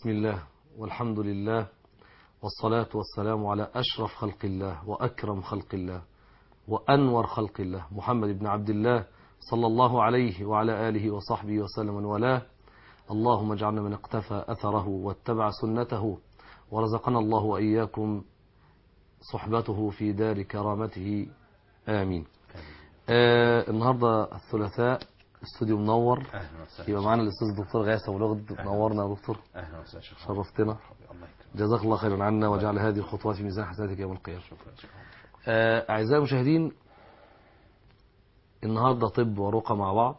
بسم الله والحمد لله والصلاة والسلام على أشرف خلق الله وأكرم خلق الله وأنور خلق الله محمد بن عبد الله صلى الله عليه وعلى آله وصحبه وسلم من والاه اللهم اجعلنا من اقتفى أثره واتبع سنته ورزقنا الله وإياكم صحبته في دار كرامته آمين آه النهاردة الثلاثاء استوديو منور اهلا وسهلا يبقى معانا الأستاذ الدكتور غاثة ولغد نورنا يا دكتور اهلا وسهلا شكرا شرفتنا الله يكرمك جزاك الله خيرا عنا وجعل هذه الخطوات في ميزان حسناتك يوم القيامة شكرا شكرا آه، أعزائي المشاهدين النهاردة طب ورقى مع بعض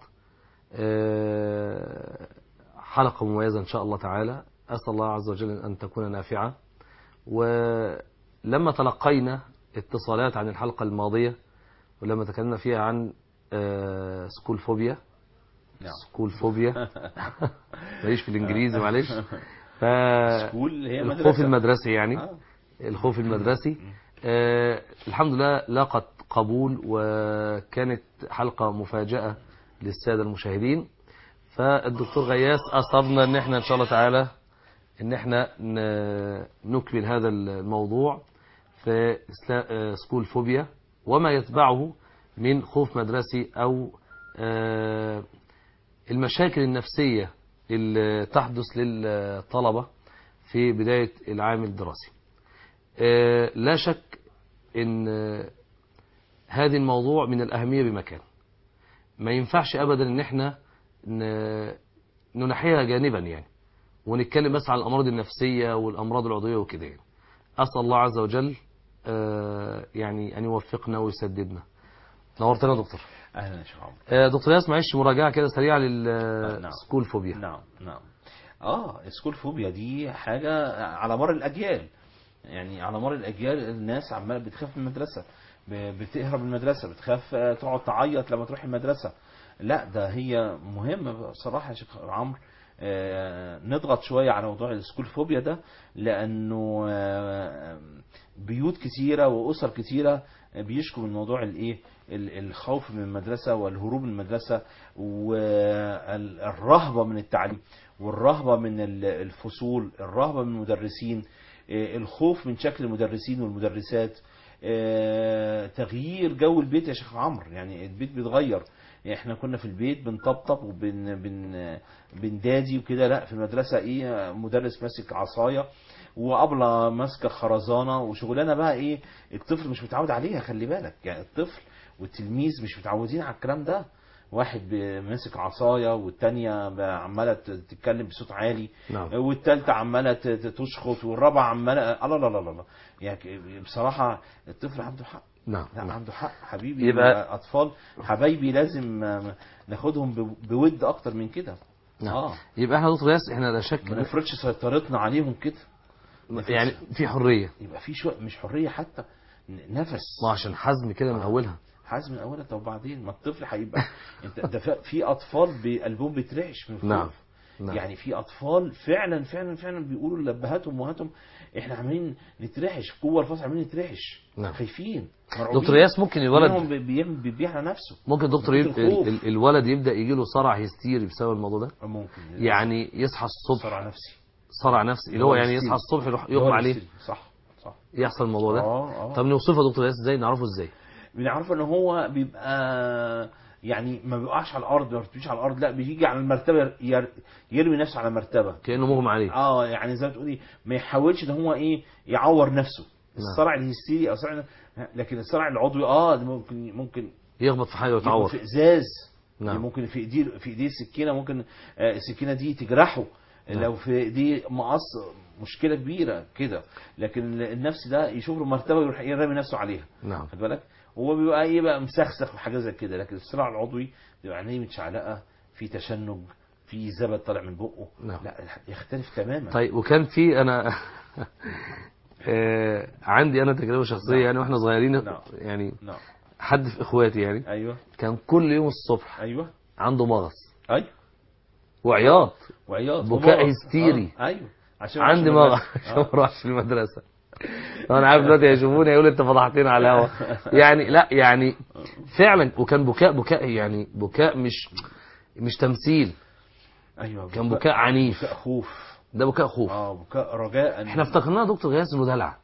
آه، حلقة مميزة إن شاء الله تعالى أسأل الله عز وجل أن تكون نافعة ولما تلقينا اتصالات عن الحلقة الماضية ولما تكلمنا فيها عن آه، سكول فوبيا نعم سكول فوبيا ماليش في الإنجليزي معلش ف سكول هي الخوف مدرسة المدرسي يعني آه. الخوف المدرسي آه الحمد لله لاقت قبول وكانت حلقة مفاجأة للسادة المشاهدين فالدكتور غياس أصبنا ان احنا ان شاء الله تعالى ان احنا ن- نكمل هذا الموضوع في إسلا- آه، سكول فوبيا وما يتبعه من خوف مدرسي او آه، المشاكل النفسية اللي تحدث للطلبة في بداية العام الدراسي آه، لا شك ان آه، هذا الموضوع من الأهمية بمكان ما ينفعش أبدا ان احنا ن- ننحيها جانبا يعني ونتكلم بس عن الأمراض النفسية والأمراض العضوية وكده يعني أسأل الله عز وجل آه، يعني أن يوفقنا ويسددنا نورتنا يا دكتور اهلا يا شيخ عمرو آه، دكتور ياس معلش مراجعة كده سريعة نعم. للسكول فوبيا نعم نعم اه السكول فوبيا دي حاجة على مر الأجيال يعني على مر الأجيال الناس عمالة بتخاف من المدرسة ب- بتهرب من المدرسة بتخاف آه، تقعد تعيط لما تروح المدرسة لا ده هي مهمة بصراحة يا شيخ عمرو آه، نضغط شوية على موضوع السكول فوبيا ده لأنه آه، بيوت كتيرة وأسر كتيرة بيشكوا من موضوع الايه ال- الخوف من المدرسة والهروب من المدرسة والرهبة من التعليم والرهبة من ال- الفصول الرهبة من المدرسين آه، الخوف من شكل المدرسين والمدرسات آه، تغيير جو البيت يا شيخ عمرو يعني البيت بيتغير احنا كنا في البيت بنطبطب وبن بن بندادي وكده لا في المدرسه ايه مدرس ماسك عصايه وابله ماسكه خرزانه وشغلانه بقى ايه الطفل مش متعود عليها خلي بالك يعني الطفل والتلميذ مش متعودين على الكلام ده واحد ب- ماسك عصايه والتانيه ب- عماله ت- تتكلم بصوت عالي نعم والتالتة عمالة ت- ت- تشخط والرابعة عمالة لا لا لا لا لا يعني بصراحة الطفل عنده حق نعم لا نعم. عنده حق حبيبي يبقى- يبقى اطفال حبايبي لازم آه، ناخدهم ب- بود اكتر من كده نعم. اه يبقى احنا يا دكتور ياس احنا لا شك ما نفرضش سيطرتنا عليهم كده يعني في حرية يبقى في شويه مش حريه حتى ن- نفس ما عشان حزم كده من اولها حازم من اولها طب وبعدين ما الطفل هيبقى انت ده في- في اطفال بقلبهم بيترعش من الخوف نعم نعم يعني في اطفال فعلا فعلا فعلا بيقولوا لابهاتهم وامهاتهم احنا عمالين نترعش جوه الفصل عمالين نترعش نعم. خايفين مرعوبين دكتور ياس ممكن الولد منهم بي- بيعمل بيبيع على نفسه ممكن دكتور يب... ممكن الخوف. ال- ال- الولد يبدا يجي له صرع هستيري بسبب الموضوع ده ممكن يعني يصحى الصبح صرع نفسي صرع نفسي اللي هو يعني هستيري. يصحى الصبح يروح اللي هو يغمى عليه الهستيري. صح صح يحصل الموضوع ده اه اه طب نوصفه يا دكتور ياس ازاي نعرفه ازاي بنعرف ان هو بيبقى يعني ما بيقعش على الارض ما بيرتبيش على الارض لا بيجي على المرتبه ير- يرمي نفسه على مرتبه كانه مغمى عليه اه يعني زي ما تقولي ما يحاولش ان هو ايه يعور نفسه الصرع الهستيري او صرع لكن الصرع العضوي اه ده ممكن ممكن يخبط في حاجه يبقى ويتعور في ازاز نعم ممكن في ايديه في ايديه سكينه ممكن آه، السكينه دي تجرحه نعم. لو في ايديه مقص مشكله كبيره كده لكن النفس ده يشوف له مرتبه يروح يرمي نفسه عليها نعم خد بالك هو بيبقى ايه بقى مسخسخ وحاجه زي كده لكن الصراع العضوي بيبقى عينيه متشعلقه في تشنج في زبد طالع من بقه نعم. لا يختلف تماما طيب وكان في انا آه، عندي انا تجربه شخصيه نعم. يعني واحنا صغيرين نعم. يعني نعم حد في اخواتي يعني ايوه كان كل يوم الصبح ايوه عنده مغص ايوه وعياط وعياط بكاء ومغص. هستيري. آه. ايوه عشان عندي عشان مغص المدرسة. عشان ما اروحش المدرسه انا عارف دلوقتي هيشوفوني يقولوا انت فضحتنا على الهوا يعني لا يعني فعلا وكان بكاء بكاء يعني بكاء مش مش تمثيل ايوه كان بكاء عنيف بكاء خوف ده بكاء خوف اه بكاء رجاء احنا افتكرناه يا دكتور غياث انه دلع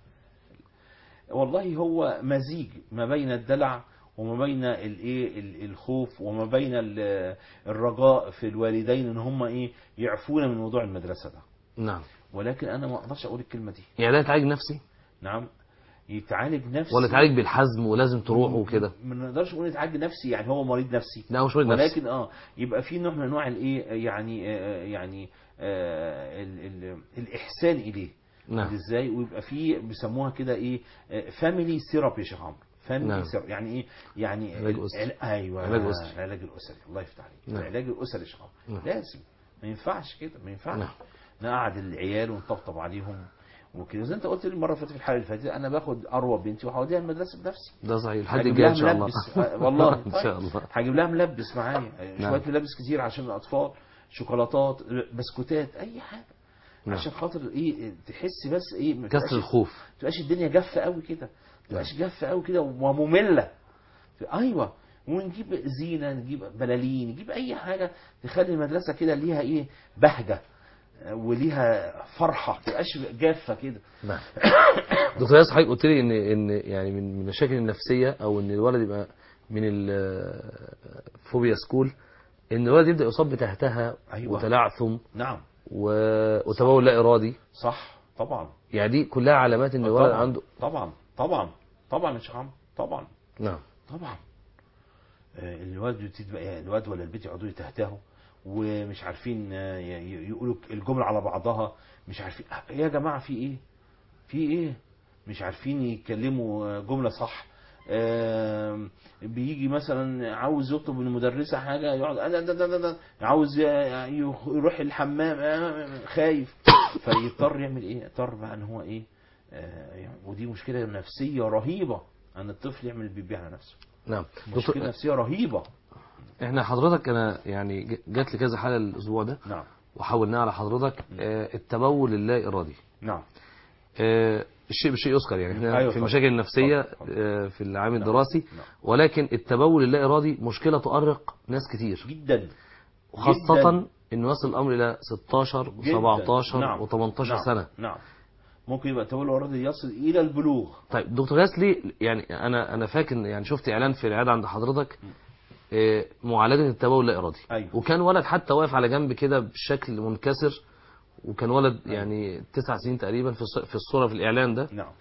والله هو مزيج ما بين الدلع وما بين الايه ال- الخوف وما بين ال- الرجاء في الوالدين ان هم ايه يعفون من موضوع المدرسه ده نعم ولكن انا ما اقدرش اقول الكلمه دي يعني ده يتعالج نفسي نعم يتعالج نفسي ولا يتعالج بالحزم ولازم تروح وكده ما نقدرش نقول يتعالج نفسي يعني هو مريض نفسي لا مش مريض نفسي ولكن اه يبقى في نوع من انواع الايه يعني آه يعني آه ال ال الاحسان اليه نعم ازاي ويبقى في بيسموها كده ايه فاميلي ثيرابي يا شيخ عمرو فاميلي نعم. ثيرابي يعني ايه يعني علاج ال- أسري. عل- ايوه علاج أسري. العلاج الاسري الله يفتح عليك نعم. العلاج الاسري يا شيخ عمرو نعم. لازم ما ينفعش كده ما ينفعش نعم. نقعد العيال ونطبطب عليهم وكده زي انت قلت لي المره اللي فاتت في الحلقه اللي فاتت انا باخد اروى بنتي وهوديها المدرسه بنفسي ده صحيح الحد هجيب الجاي لها ان شاء الله ملبس آه، والله ان شاء الله هجيب لها ملبس معايا نعم. شويه ملابس كتير عشان الاطفال شوكولاتات بسكوتات اي حاجه نعم. عشان خاطر ايه تحس بس ايه ما تبقاش- كسر الخوف ما تبقاش الدنيا جافه قوي كده ما تبقاش جافه قوي كده وممله ايوه ونجيب زينه نجيب بلالين نجيب اي حاجه تخلي المدرسه كده ليها ايه بهجه آه، وليها فرحه ما تبقاش جافه كده نعم دكتور ياسر حضرتك قلت لي ان ان يعني من من المشاكل النفسيه او ان الولد يبقى من الفوبيا سكول ان الولد يبدا يصاب بتهتها أيوة. وتلعثم نعم و- وتبول لا ارادي صح طبعا يعني دي كلها علامات ان الولد طبعا عنده طبعا طبعا طبعا يا شيخ عمرو طبعا نعم طبعا آه، الواد بتبقى الواد ولا البنت يقعدوا يتهتهوا ومش عارفين آه، ي- ي- يقولوا الجمله على بعضها مش عارفين آه، يا جماعه في ايه في ايه مش عارفين يتكلموا آه، جمله صح آم، بيجي مثلا عاوز يطلب من المدرسه حاجه يقعد آه، ده ده ده ده ده عاوز ي- يخ- يروح الحمام آه، خايف فيضطر يعمل ايه يضطر بقى ان هو ايه آه، يعني ودي مشكله نفسيه رهيبه ان الطفل يعمل البيبي على نفسه نعم مشكله دكتور نفسيه رهيبه احنا حضرتك انا يعني ج- جات لي كذا حاله الاسبوع ده نعم وحاولناها على حضرتك آه، التبول اللا ارادي نعم آه، الشيء بالشيء يذكر يعني احنا أيوة في طبعا. المشاكل النفسيه طبعا. طبعا. آه، في العام نعم. الدراسي نعم. ولكن التبول اللا ارادي مشكله تؤرق ناس كتير جدا وخاصه جداً. انه يصل الامر الى 16 جداً. و17 نعم. و18 نعم. سنه نعم ممكن يبقى تولد الرضي يصل الى البلوغ طيب دكتور ياسلي يعني انا انا فاكر يعني شفت اعلان في العياده عند حضرتك آه، معالجه التبول اللا ارادي أيوة. وكان ولد حتى واقف على جنب كده بشكل منكسر وكان ولد يعني تسع سنين تقريبا في الص- في الصوره في الاعلان ده نعم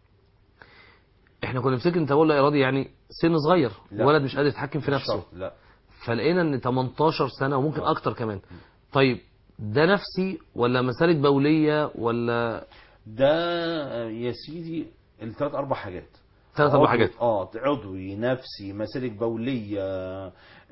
احنا كنا بنفتكر ان التبول اللا ارادي يعني سن صغير لا. ولد مش قادر يتحكم في نفسه شرط. لا فلقينا ان 18 سنه وممكن آه. اكتر كمان طيب ده نفسي ولا مسالك بوليه ولا ده آه، يا سيدي الثلاث اربع حاجات ثلاث اربع عضو- حاجات اه عضوي نفسي مسالك بوليه آه،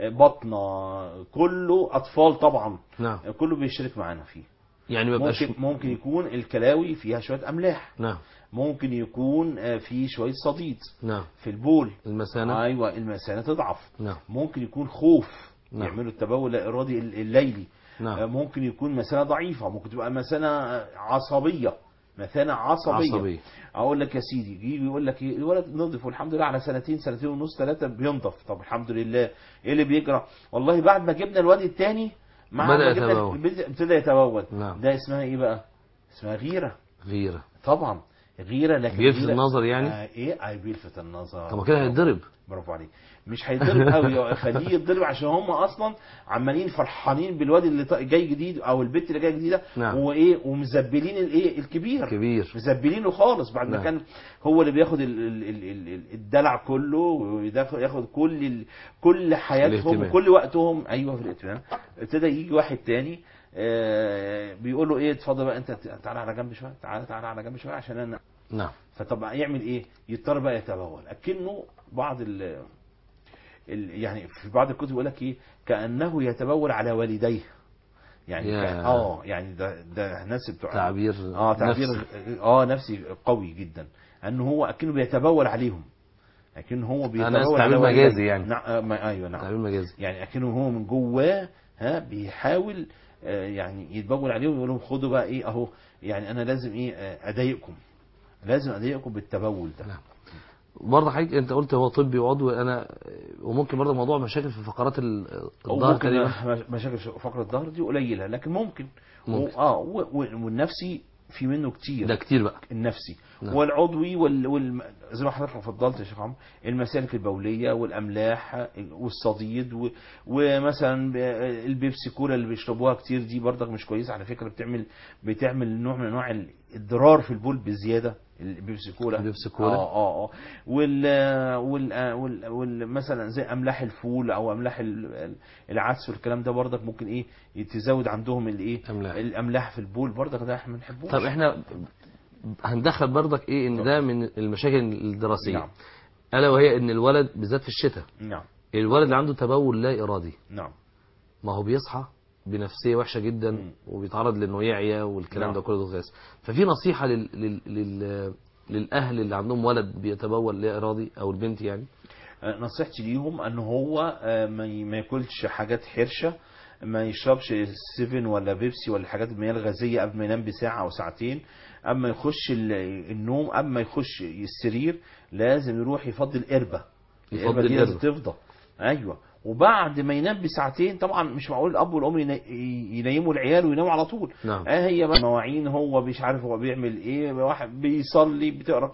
بطنه كله اطفال طبعا نعم كله بيشترك معانا فيه يعني ما يبقاش ممكن ممكن يكون الكلاوي فيها شويه املاح نعم ممكن يكون آه، في شويه صديد نعم في البول المثانه ايوه المثانه تضعف نعم ممكن يكون خوف نعم. يعملوا التبول اللا ارادي الليلي آه، نعم ممكن يكون مثانه ضعيفه ممكن تبقى مثانه عصبيه مثانه عصبيه, عصبيه اقول لك يا سيدي يجي يقول لك إيه، الولد نضف والحمد لله على سنتين سنتين ونص ثلاثه بينضف طب الحمد لله ايه اللي بيجرى والله بعد ما جبنا الواد الثاني مع بدأ ما جبنا يتبول. البنت ابتدى يتبول نعم. ده اسمها ايه بقى اسمها غيره غيره طبعا غيره لكن بيلفت غيرة- النظر يعني آه ايه آه بيلفت النظر طب ما كده هيتضرب برافو عليك مش هيتضرب قوي خليه يتضرب عشان هم اصلا عمالين فرحانين بالواد اللي ط- جاي جديد او البت اللي جايه جديده نعم. وايه ومزبلين الايه الكبير كبير مزبلينه خالص بعد ما نعم. كان هو اللي بياخد ال- ال- ال- ال- ال- الدلع كله وياخد ياخد كل ال- كل حياتهم الاهتمام. وكل وقتهم ايوه في الاهتمام ابتدى يجي واحد تاني آه، بيقول له ايه اتفضل بقى انت تعالى على جنب شويه تعالى تعالى على جنب شويه عشان انا نعم فطب يعمل ايه يضطر بقى يتبول اكنه بعض ال ال يعني في بعض الكتب يقول لك ايه كانه يتبول على والديه يعني يا. كان- اه يعني ده ده ناس بتوع تعبير اه تعبير نفسي. اه نفسي قوي جدا انه هو اكنه بيتبول عليهم اكنه هو بيتبول ناس على تعبير والديه. مجازي يعني. نعم آه، ما- ايوه نعم تعبير مجازي يعني اكنه هو من جواه ها بيحاول آه، يعني يتبول عليهم ويقول لهم خدوا بقى ايه اهو يعني انا لازم ايه آه، اضايقكم لازم اضايقكم بالتبول ده نعم. برضه حضرتك انت قلت هو طبي وعضوي انا وممكن برضه موضوع مشاكل في فقرات ال- الظهر وممكن تقريبا مش- مشاكل في فقرة الظهر دي قليلة لكن ممكن, ممكن. و- اه و- و- والنفسي في منه كتير ده كتير بقى النفسي نعم. والعضوي وال... وال... زي ما حضرتك فضلت يا شيخ عمرو المسالك البوليه والاملاح والصديد و... ومثلا البيبسي كولا اللي بيشربوها كتير دي برضك مش كويسه على فكره بتعمل بتعمل نوع من انواع الضرار في البول بزياده البيبسي كولا البيبسي كولا. اه اه اه وال وال وال, وال... مثلا زي املاح الفول او املاح ال- العدس والكلام ده برضك ممكن ايه تزود عندهم الايه أملاح. الاملاح في البول برضك ده احنا ما بنحبوش طب احنا هندخل برضك ايه ان ده من المشاكل الدراسيه نعم الا وهي ان الولد بالذات في الشتاء نعم الولد اللي عنده تبول لا ارادي نعم ما هو بيصحى بنفسيه وحشه جدا مم. وبيتعرض لانه يعيا والكلام نعم. ده كله ده غاز ففي نصيحه لل... لل... لل... للاهل اللي عندهم ولد بيتبول لا ارادي او البنت يعني آه، نصيحتي ليهم ان هو آه، ما ي- ما ياكلش حاجات حرشه ما يشربش سيفن ولا بيبسي ولا حاجات المياه الغازيه قبل ما ينام بساعه او ساعتين اما يخش ال- النوم اما يخش السرير لازم يروح يفضي القربه يفضي القربه دي لازم القربة. تفضى ايوه وبعد ما ينام بساعتين طبعا مش معقول الاب والام ينا- ينيموا العيال ويناموا على طول نعم اه هي بقى مواعين هو مش عارف هو بيعمل ايه واحد بيصلي بتقرا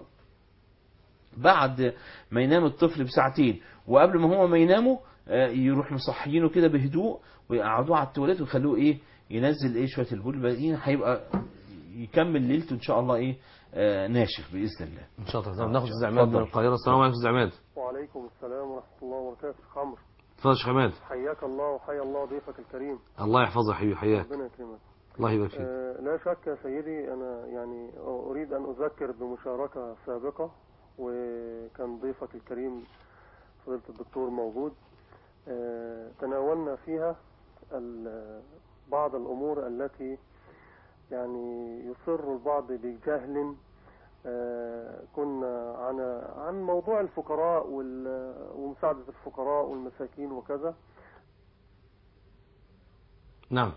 بعد ما ينام الطفل بساعتين وقبل ما هو ما يناموا آه، يروح مصحيينه كده بهدوء ويقعدوه على التواليت ويخلوه ايه ينزل ايه شويه البول الباقيين هيبقى يكمل ليلته ان شاء الله ايه آه، ناشف باذن الله ان شاء الله طب ناخد استاذ عماد من اتفضل. القاهره السلام عليكم استاذ عماد وعليكم السلام ورحمة الله وبركاته شيخ عمرو اتفضل يا شيخ عماد حياك الله وحيا الله ضيفك الكريم الله يحفظك يا حبيبي حياك ربنا يكرمك الله يبارك فيك آه لا شك يا سيدي أنا يعني أريد أن أذكر بمشاركة سابقة وكان ضيفك الكريم فضيلة الدكتور موجود آه تناولنا فيها ال- بعض الأمور التي يعني يصر البعض بجهل آه، كنا عن عن موضوع الفقراء وال- ومساعدة الفقراء والمساكين وكذا نعم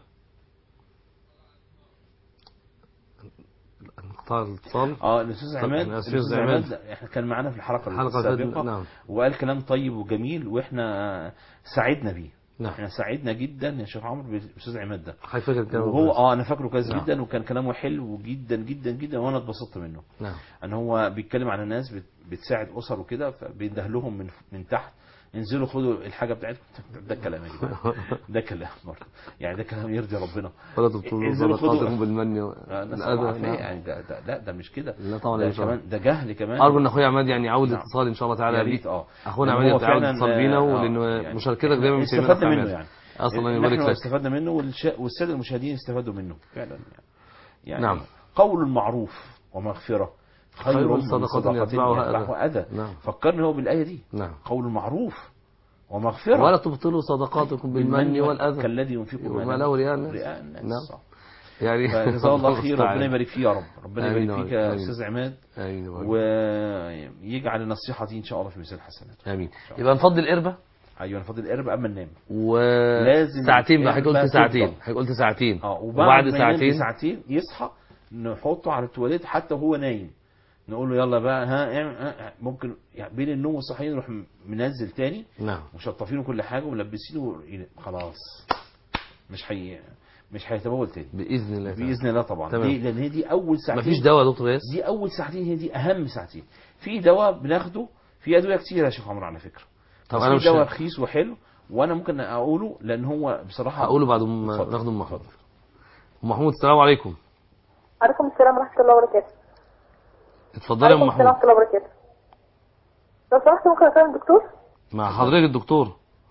انقطاع الاتصال اه الاستاذ طب عماد أنا آسف، الاستاذ أستاذ عماد. عماد احنا كان معانا في الحلقه الحلقه اللي فاتت السابقه نعم وقال كلام طيب وجميل واحنا سعدنا بيه نعم احنا سعدنا جدا يا شيخ عمرو بالاستاذ عماد ده حي فاكر الكلام وهو كويس. اه انا فاكره كويس نعم. جدا وكان كلامه حلو جدا جدا جدا وانا اتبسطت منه نعم ان هو بيتكلم على ناس بت- بتساعد اسر وكده فبينده لهم من من تحت انزلوا خدوا الحاجه بتاعتكم ده كلام يا جماعه ده كلام برضه يعني ده كلام يرضي ربنا ولا تبطلوا انزلوا خدوا- صدقاتكم بالمن و- آه، نسأل الله والأذى. العافية. نعم. يعني ده, ده لا ده مش كده لا طبعا ده يا شباب. كمان ده جهل كمان ارجو ان اخويا عماد يعني يعود نعم. الاتصال ان شاء الله يا تعالى ريت بيك اه اخونا لأن عماد هو يعود فعلاً، اتصال بينا آه، ولانه يعني مشاركتك دايما من سيدنا استفدنا منه عماد. يعني اصلا الله يبارك نحن لك استفدنا منه والش- والساده المشاهدين استفادوا منه فعلا يعني, يعني نعم. قول معروف ومغفرة خير خير من من صدقة صدقة يتبعها يتبعها أذى نعم فكرني هو بالآية دي نعم قول معروف ومغفرة ولا تبطلوا صدقاتكم بالمن والاذى كالذي ينفق وما له رياء الناس رئاء الناس نعم. صح. يعني فجزاه الله خير المستعان. ربنا يبارك فيه يا رب ربنا آمين يبارك يا فيك رب. يا آمين. أستاذ عماد امين يا رب. ويجعل النصيحة دي إن شاء الله في ميزان الحسنات امين يبقى نفضي القربه أيوة نفضل القرب أما ننام و لازم ساعتين بقى حضرتك القربة قلت ساعتين تفضل. حضرتك قلت ساعتين اه وبعد وبعد ما ينام ساعتين بساعتين يصحى نحطه على التواليت حتى وهو نايم نقول له يلا بقى ها اعمل- ها ممكن يعني بين النوم والصحيان نروح منزل تاني نعم وشطفينه كل حاجه وملبسينه خلاص مش حي مش هيتبول تاني باذن الله تعالى. باذن الله طبعا تمام. ليه؟ لان هي دي اول ساعتين مفيش دواء يا دكتور ياس دي اول ساعتين هي دي اهم ساعتين في دواء بناخده في ادويه كتير يا شيخ عمرو على فكره طب بس انا في مش دواء رخيص وحلو وانا ممكن اقوله لان هو بصراحه هقوله بعد ما اتفضل. ناخد ام محمود ام محمود السلام عليكم عليكم السلام ورحمة الله وبركاته. اتفضلي يا ام عليكم السلام محمود ورحمة الله وبركاته. لو سمحت ممكن أكلم الدكتور؟ مع حضرتك الدكتور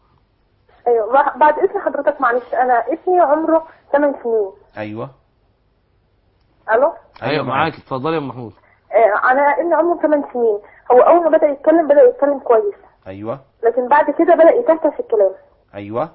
أيوه بع- بعد إذن حضرتك معلش أنا ابني عمره 8 سنين. ايوه ألو؟ ايوه معاك اتفضلي يا ام محمود آه أنا ابني عمره 8 سنين. هو أول ما بدأ يتكلم بدأ يتكلم كويس. ايوه لكن بعد كده بدأ يتهته في الكلام. ايوه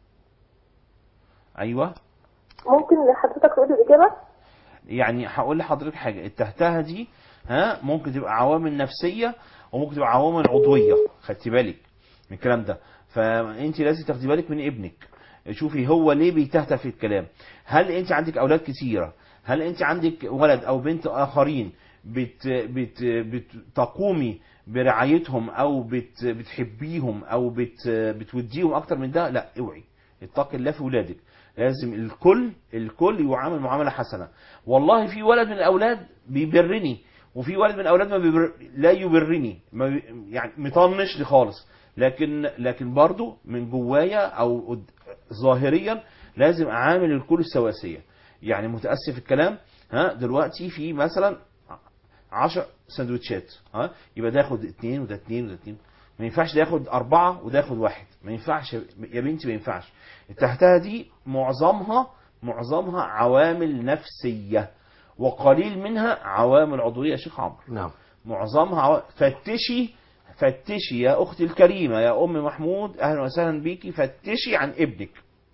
ايوه ممكن حضرتك تقول لي الإجابة؟ يعني هقول لحضرتك حاجه التهتهه دي ها ممكن تبقى عوامل نفسيه وممكن تبقى عوامل عضويه خدتي بالك من الكلام ده فانت لازم تاخدي بالك من ابنك شوفي هو ليه بيتهته في الكلام هل انت عندك اولاد كتيره هل انت عندك ولد او بنت اخرين بت بت بتقومي برعايتهم او بت بتحبيهم او بت بتوديهم اكتر من ده لا اوعي اتق الله في ولادك لازم الكل الكل يعامل معامله حسنه والله في ولد من الاولاد بيبرني وفي ولد من الاولاد ما بيبر... لا يبرني ما بي... يعني مطنش لي خالص لكن لكن برضو من جوايا او قد- ظاهريا لازم اعامل الكل سواسيه يعني متاسف الكلام ها دلوقتي في مثلا 10 سندوتشات ها يبقى ده ياخد اتنين وده اتنين وده اتنين ما ينفعش ده ياخد أربعة وده ياخد واحد ما ينفعش يا بنتي ما ينفعش التحتها دي معظمها معظمها عوامل نفسية وقليل منها عوامل عضوية يا شيخ عمرو نعم معظمها عوا- فتشي فتشي يا أختي الكريمة يا أم محمود أهلا وسهلا بيكي فتشي عن ابنك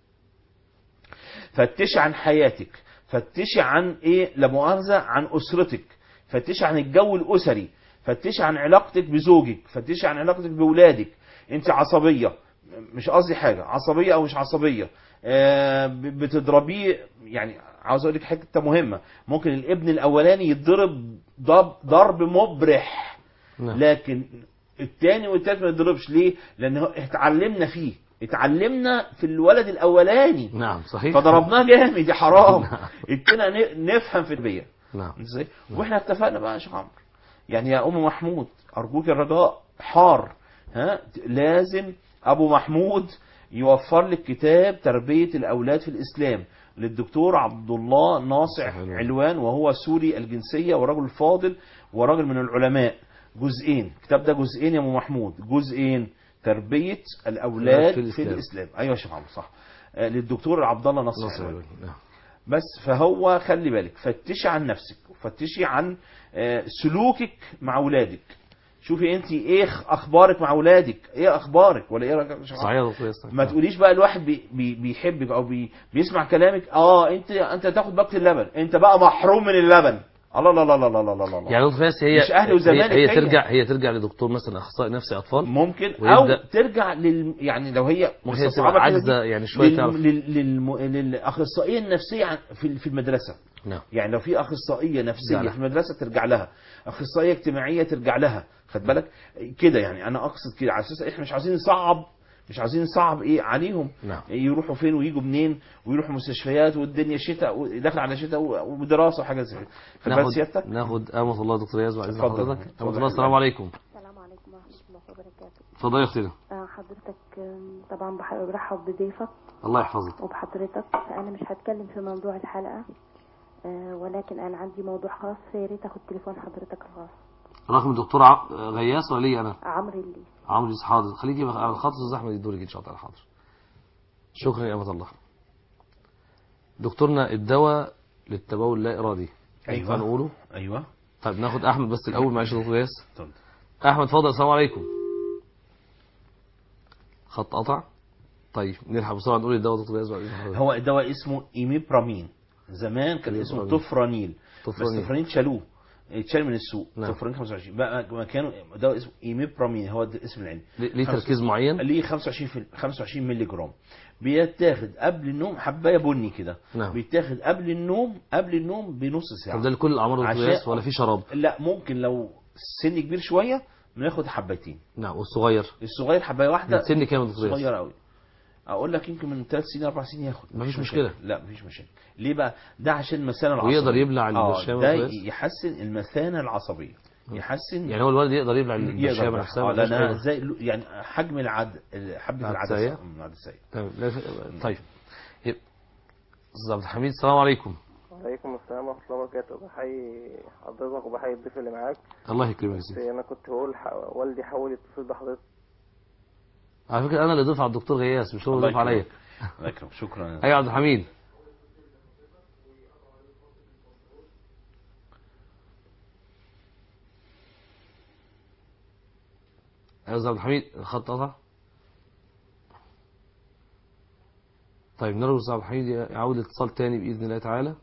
فتشي عن حياتك فتشي عن ايه لا مؤاخذه عن اسرتك فتشي عن الجو الاسري فتشي عن علاقتك بزوجك فتشي عن علاقتك باولادك انت عصبيه مش قصدي حاجه عصبيه او مش عصبيه آه، ب- بتضربيه يعني عاوز اقول لك حته مهمه ممكن الابن الاولاني يتضرب ضرب ضرب مبرح نعم لكن التاني والتالت ما يضربش ليه لان هو- اتعلمنا فيه اتعلمنا في الولد الاولاني نعم صحيح فضربناه جامد يا حرام ابتدينا ن- نفهم في البيئه نعم ازاي واحنا اتفقنا بقى يا شيخ عمرو يعني يا ام محمود ارجوك الرجاء حار ها لازم ابو محمود يوفر لك كتاب تربيه الاولاد في الاسلام للدكتور عبد الله ناصع حلو. علوان وهو سوري الجنسيه ورجل فاضل ورجل من العلماء جزئين الكتاب ده جزئين يا ام محمود جزئين تربيه الاولاد في في الإسلام. الاسلام, ايوه يا شيخ عمرو صح آه، للدكتور عبد الله ناصع نصر علوان نعم بس فهو خلي بالك فتشي عن نفسك وفتشي عن آه، سلوكك مع اولادك شوفي انت ايه اخبارك مع اولادك ايه اخبارك ولا ايه رأيك يا شيخ صحيح يا دكتور ياسر ما تقوليش بقى الواحد بي بي بيحبك او بي بيسمع كلامك اه انت انت تاخد باقه اللبن انت بقى محروم من اللبن الله لا لا لا لا لا لا لا يعني دكتور ياسر هي مش أهلي وزمالك هي, هي هي. ترجع هي ترجع لدكتور مثلا اخصائي نفسي اطفال ممكن او ويبدأ- ترجع لل يعني لو هي ممكن هي مستصعبة تبقى كده عاجزة دي، يعني شوية لل- تعرف. لل- للم- للاخصائيه النفسيه عن- في في المدرسه نعم يعني لو في اخصائيه نفسيه لا، لا. في المدرسه ترجع لها اخصائيه اجتماعيه ترجع لها خد بالك كده يعني انا اقصد كده على اساس احنا مش عايزين نصعب مش عايزين نصعب ايه عليهم نعم يروحوا فين ويجوا منين ويروحوا مستشفيات والدنيا شتاء وداخل على شتاء ودراسه وحاجات زي كده خد بالك ناخد سيادتك ناخد امة الله دكتور ياسر عايز اتفضل. حضرتك اتفضل. امة الله السلام عليكم السلام عليكم ورحمة الله وبركاته اتفضلي يا اختنا آه، حضرتك آم، طبعا بح- برحب بضيفك الله يحفظك وبحضرتك فأنا مش هتكلم في موضوع الحلقة آه، ولكن أنا عندي موضوع خاص فيا ريت أخد تليفون حضرتك الخاص رقم الدكتور ع- غياس ولا لي انا عمرو اللي عمرو يوسف حاضر خليكي بقى على الخط استاذ احمد يدورك ان شاء الله حاضر شكرا يا امة الله دكتورنا الدواء للتبول اللا ارادي أيوة. ينفع نقوله ايوه طيب ناخد احمد بس الاول معلش يا دكتور ياس اتفضل. احمد اتفضل السلام عليكم خط قطع طيب نلحق بسرعه نقول الدواء دكتور ياس بعد إذن حضرتك. هو الدواء اسمه ايميبرامين زمان كان اسمه إيميبرامين. توفرانيل بس طفرانين. توفرانيل شالوه اتشال من السوق نعم. توفرانيل 25 بقى مكانه دواء اسمه ايميبرامين هو ده اسم العلمي ليه ليه خمسة. تركيز معين ليه 25 في 25 مللي جرام بيتاخد قبل النوم حبايه بني كده نعم. بيتاخد قبل النوم قبل النوم بنص طب ده ساعه لكل الاعمار يا دكتور عشان- ياس ولا في شراب لا ممكن لو سن كبير شويه بناخد حبايتين نعم والصغير الصغير حبايه واحده من سن كام يا دكتور ياس صغير قوي اقول لك يمكن من ثلاث سنين اربع سنين ياخد مفيش مش مشكلة. لا مفيش مشكله ليه بقى ده عشان المثانه العصبيه ويقدر يبلع اه البرشامه ده يا دكتور ياس؟ يحسن المثانه العصبيه يحسن يعني هو الولد يقدر يبلع البرشامه يقدر نفسها اه ما فيهاش لانها حاجة. زي يعني حجم العد حبه العدسية؟ العدسه مم، العدسيه تمام لا ف- طيب يبقى- استاذ عبد الحميد السلام عليكم وعليكم السلام ورحمة الله وبركاته بحيي حضرتك وبحيي الضيف اللي معاك الله يكرمك يا بس سيدي أنا كنت بقول ح... والدي حاول يتصل بحضرتك على فكره انا اللي ضيف على الدكتور غياس مش هو اللي الله ضيف عليا يكرمك. الله يكرمك شكرا ايوه يا عبد الحميد ايوه يا أستاذ عبد الحميد الخط قطع طيب نرجو أستاذ عبد الحميد يعود الاتصال تاني باذن الله تعالى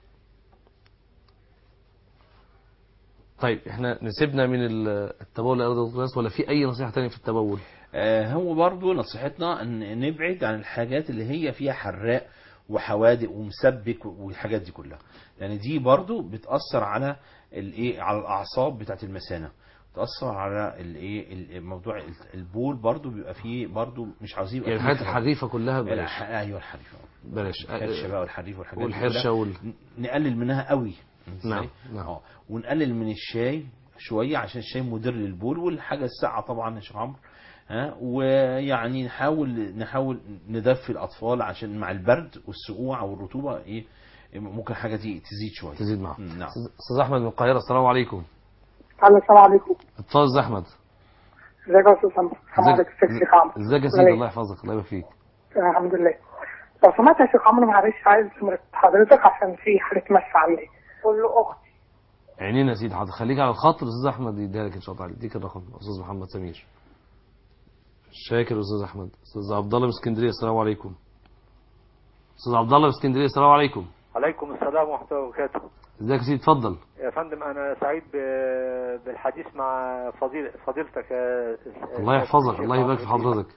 طيب احنا نسيبنا من ال- التبول الارض والقياس ولا في اي نصيحه تانية في التبول آه هو برضو نصيحتنا ان نبعد عن الحاجات اللي هي فيها حراق وحوادق ومسبك والحاجات دي كلها لان دي برضو بتاثر على الايه على الاعصاب بتاعت المثانه تاثر على الايه الموضوع البول برضو بيبقى فيه برضو مش عاوزين يبقى يعني فيه الحاجات حاجة. الحريفه كلها بلاش الح- ايوه الحريفه بلاش الحرشه بقى والحريف والحاجات دي والحرشه كلها. وال ن- نقلل منها قوي إزاي؟ نعم، نعم. اه ونقلل من الشاي شويه عشان الشاي مضر للبول والحاجه الساقعه طبعا يا شيخ عمرو ها ويعني نحاول نحاول ندفي الاطفال عشان مع البرد والسقوع والرطوبه ايه ممكن حاجه دي تزيد شويه تزيد معاهم مم، نعم استاذ احمد من القاهره السلام عليكم الو السلام عليكم اتفضل استاذ احمد ازيك يا استاذ محمد السلام عليكم ازيك يا شيخ عمرو ازيك يا سيدي الله يحفظك الله يبارك فيك آه، الحمد لله لو سمحت يا شيخ عمرو معلش عايز نمرة حضرتك عشان في حالة مس عندي قول له اختي عينينا يا سيدي حاضر خليك على الخط الاستاذ احمد يديها لك ان شاء الله يديك الرقم استاذ محمد سمير شاكر استاذ احمد استاذ عبد الله من اسكندريه السلام عليكم استاذ عبد الله من اسكندريه السلام عليكم عليكم السلام ورحمة الله وبركاته ازيك يا سيدي اتفضل يا فندم أنا سعيد ب- بالحديث مع فضيل فضيلتك يا الله يحفظك الله يبارك في حضرتك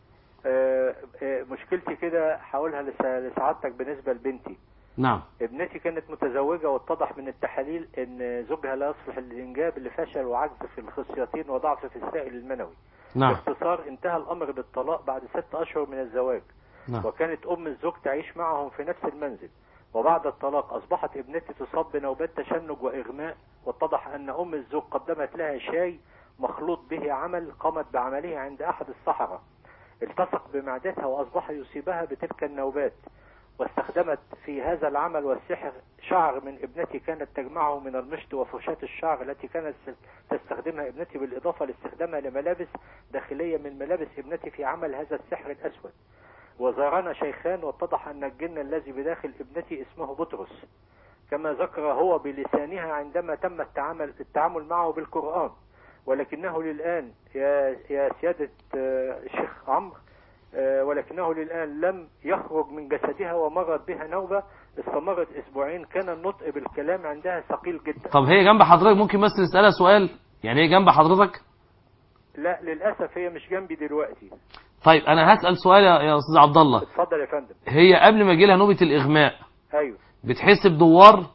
آه، آه، مشكلتي كده هقولها لس- لسعادتك بالنسبة لبنتي نعم ابنتي كانت متزوجة واتضح من التحاليل ان زوجها لا يصلح للإنجاب لفشل وعجز في الخصيتين وضعف في السائل المنوي نعم باختصار انتهى الأمر بالطلاق بعد ست أشهر من الزواج نعم وكانت أم الزوج تعيش معهم في نفس المنزل وبعد الطلاق أصبحت ابنتي تصاب بنوبات تشنج وإغماء واتضح أن أم الزوج قدمت لها شاي مخلوط به عمل قامت بعمله عند أحد الصحراء التصق بمعدتها وأصبح يصيبها بتلك النوبات واستخدمت في هذا العمل والسحر شعر من ابنتي كانت تجمعه من المشط وفرشاة الشعر التي كانت تستخدمها ابنتي بالإضافة لاستخدامها لملابس داخلية من ملابس ابنتي في عمل هذا السحر الأسود وزارنا شيخان واتضح أن الجن الذي بداخل ابنتي اسمه بطرس كما ذكر هو بلسانها عندما تم التعامل, التعامل معه بالقرآن ولكنه للآن يا, يا سيادة آه، الشيخ عمرو آه، ولكنه للآن لم يخرج من جسدها ومرت بها نوبة استمرت أسبوعين كان النطق بالكلام عندها ثقيل جدا طب هي جنب حضرتك ممكن بس نسالها سؤال يعني هي جنب حضرتك لا للأسف هي مش جنبي دلوقتي طيب انا هسال سؤال يا يا استاذ عبد الله اتفضل يا فندم هي قبل ما يجي لها نوبه الاغماء أيوه بتحس بدوار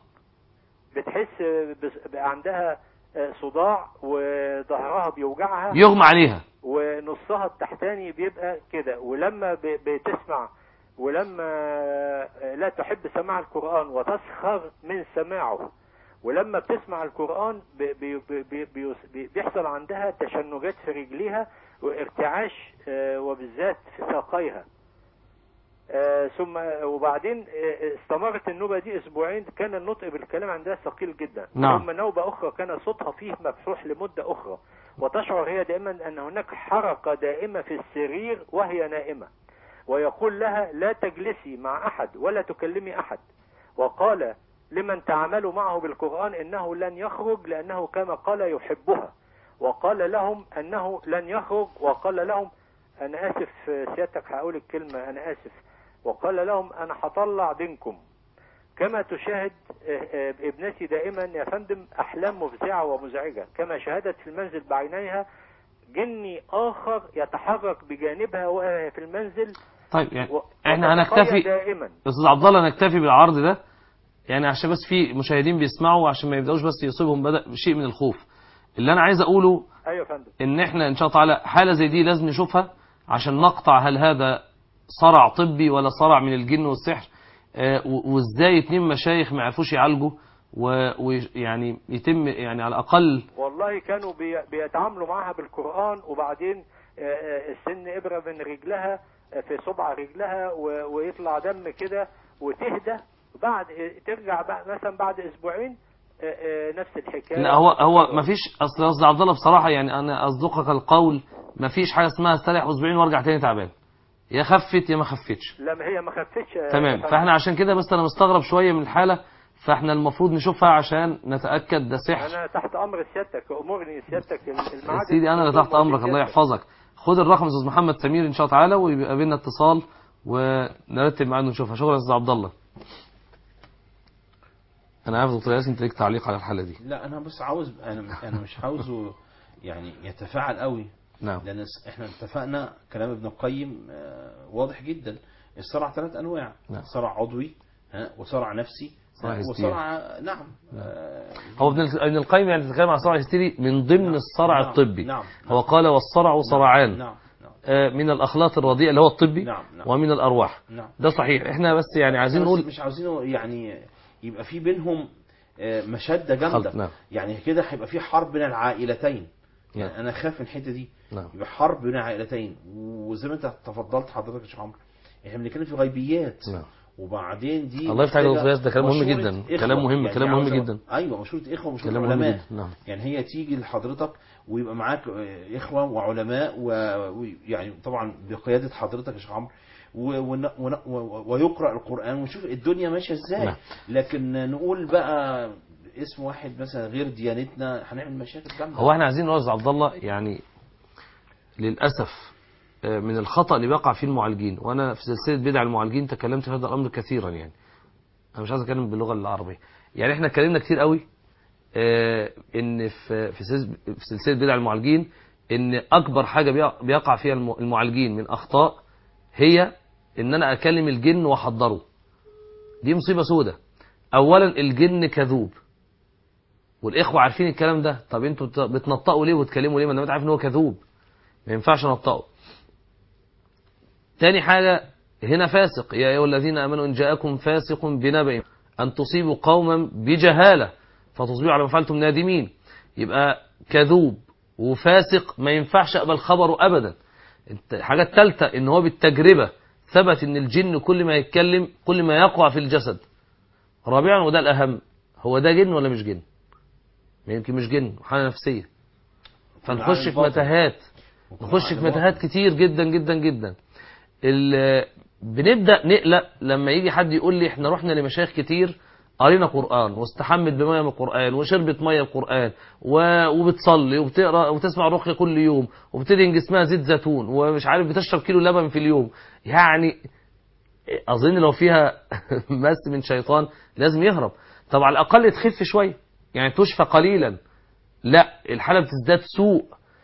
بتحس بس- بقى عندها آه، صداع وظهرها بيوجعها يغمى عليها ونصها التحتاني بيبقى كده ولما ب- بتسمع ولما آه، لا تحب سماع القرآن وتسخر من سماعه ولما بتسمع القرآن بي- بي- بي- بي- بيس- بي- بيحصل عندها تشنجات في رجليها وارتعاش آه، وبالذات في ساقيها آه، ثم وبعدين آه، استمرت النوبة دي أسبوعين كان النطق بالكلام عندها ثقيل جدا نعم. ثم نوبة أخرى كان صوتها فيه مبحوح لمدة أخرى وتشعر هي دائما أن هناك حركة دائمة في السرير وهي نائمة ويقول لها لا تجلسي مع أحد ولا تكلمي أحد وقال لمن تعاملوا معه بالقرآن إنه لن يخرج لأنه كما قال يحبها وقال لهم أنه لن يخرج وقال لهم أنا آسف سيادتك هقول الكلمة أنا آسف وقال لهم أنا هطلع دينكم كما تشاهد آه، آه، ابنتي دائما يا فندم أحلام مفزعة ومزعجة كما شاهدت في المنزل بعينيها جني آخر يتحرك بجانبها وهي في المنزل طيب يعني و- احنا وتتقيأ هنكتفي دائما استاذ عبد الله نكتفي بالعرض ده يعني عشان بس في مشاهدين بيسمعوا عشان ما يبداوش بس يصيبهم بدا شيء من الخوف اللي انا عايز اقوله أيوة يا فندم ان احنا ان شاء الله تعالى حاله زي دي لازم نشوفها عشان نقطع هل هذا صرع طبي ولا صرع من الجن والسحر آه، و- وازاي اتنين مشايخ ما عرفوش يعالجوا و- ويعني يتم يعني على الاقل والله كانوا بي- بيتعاملوا معها بالقرآن وبعدين آه، آه، السن إبرة من رجلها آه، في صبع رجلها و- ويطلع دم كده وتهدى بعد آه، ترجع بقى مثلا بعد أسبوعين آه، آه، نفس الحكاية لا هو هو ما فيش اصل يا استاذ عبد الله بصراحه يعني انا اصدقك القول ما فيش حاجه اسمها استريح اسبوعين وارجع تاني تعبان يا خفت يا ما خفتش لا ما هي ما خفتش آه، تمام فندم. فاحنا عشان كده بس انا مستغرب شويه من الحاله فاحنا المفروض نشوفها عشان نتاكد ده سحر أنا تحت أمر سيادتك أمرني سيادتك الميعاد سيدي انا اللي تحت امرك الله يحفظك خد الرقم استاذ محمد سمير ان شاء الله تعالى ويبقى بينا اتصال ونرتب ميعاد نشوفها شكرا يا استاذ عبد الله انا عارف دكتور ياسين انت ليك تعليق على الحاله دي لا انا بس عاوز انا انا مش عاوزه يعني يتفاعل قوي نعم لان احنا اتفقنا كلام ابن القيم آه، واضح جدا الصرع ثلاث انواع نعم. صرع عضوي ها وصرع نفسي صلاح الهستيري وصنع نعم آه، هو ابن ابن القيم يعني تتكلم عن الصرع الهستيري من ضمن الصرع نعم، الطبي نعم هو قال والصرع صرعان نعم نعم آه، من الاخلاط الرديئه اللي هو الطبي نعم نعم ومن الارواح نعم ده صحيح احنا بس يعني عايزين بس نقول مش عاوزينه يعني يبقى في بينهم آه، مشاده خلط جامده نعم يعني كده هيبقى في حرب بين العائلتين نعم. يعني انا خاف من الحته دي نعم يبقى حرب بين عائلتين وزي ما انت تفضلت حضرتك يا شيخ عمرو احنا بنتكلم في غيبيات نعم وبعدين دي الله يفتح عليك يا محتاجة دكتور ياسر، ده كلام مهم مشورة جدا. إخوة. كلام مهم، كلام مهم عاوزة- جدا. ايوه مشوره اخوه مشوره كلام مهم علماء جدا نعم يعني هي تيجي لحضرتك ويبقى معاك آه، اخوه وعلماء و- ويعني طبعا بقياده حضرتك يا شيخ عمرو و- ون- ون- و- ويقرا القران ونشوف الدنيا ماشيه ازاي نعم. لكن نقول بقى اسم واحد مثلا غير ديانتنا هنعمل مشاكل جامده هو احنا عايزين نقول يا عبد الله يعني للاسف آه، من الخطا اللي بيقع فيه المعالجين وانا في سلسله بدع المعالجين تكلمت في هذا الامر كثيرا يعني انا مش عايز اتكلم باللغه العربيه يعني احنا اتكلمنا كتير قوي آه، ان في في سلس- في سلسله بدع المعالجين ان اكبر حاجه بيق- بيقع فيها الم- المعالجين من اخطاء هي ان انا اكلم الجن واحضره دي مصيبه سودة اولا الجن كذوب والاخوه عارفين الكلام ده طب انتوا بت- بتنطقوا ليه وتكلموا ليه ما انت عارف ان هو كذوب ما ينفعش نطقه تاني حاجه هنا فاسق يا ايها الذين امنوا ان جاءكم فاسق بنبأ ان تصيبوا قوما بجهاله فتصبحوا على ما فعلتم نادمين يبقى كذوب وفاسق ما ينفعش اقبل خبره ابدا انت- الحاجه الثالثه ان هو بالتجربه ثبت ان الجن كل ما يتكلم كل ما يقع في الجسد رابعا وده الاهم هو ده جن ولا مش جن ما يمكن مش جن حاله نفسيه فنخش في الباطن. متاهات نخش في متاهات كتير جدا جدا جدا ال- بنبدا نقلق لما يجي حد يقول لي احنا رحنا لمشايخ كتير قرينا قران واستحمت بميه من القران وشربت ميه القران و- وبتصلي وبتقرا وتسمع رقيه كل يوم وبتدهن جسمها زيت زيتون ومش عارف بتشرب كيلو لبن في اليوم يعني اظن لو فيها مس من شيطان لازم يهرب طب على الاقل تخف شويه يعني تشفى قليلا لا الحاله بتزداد سوء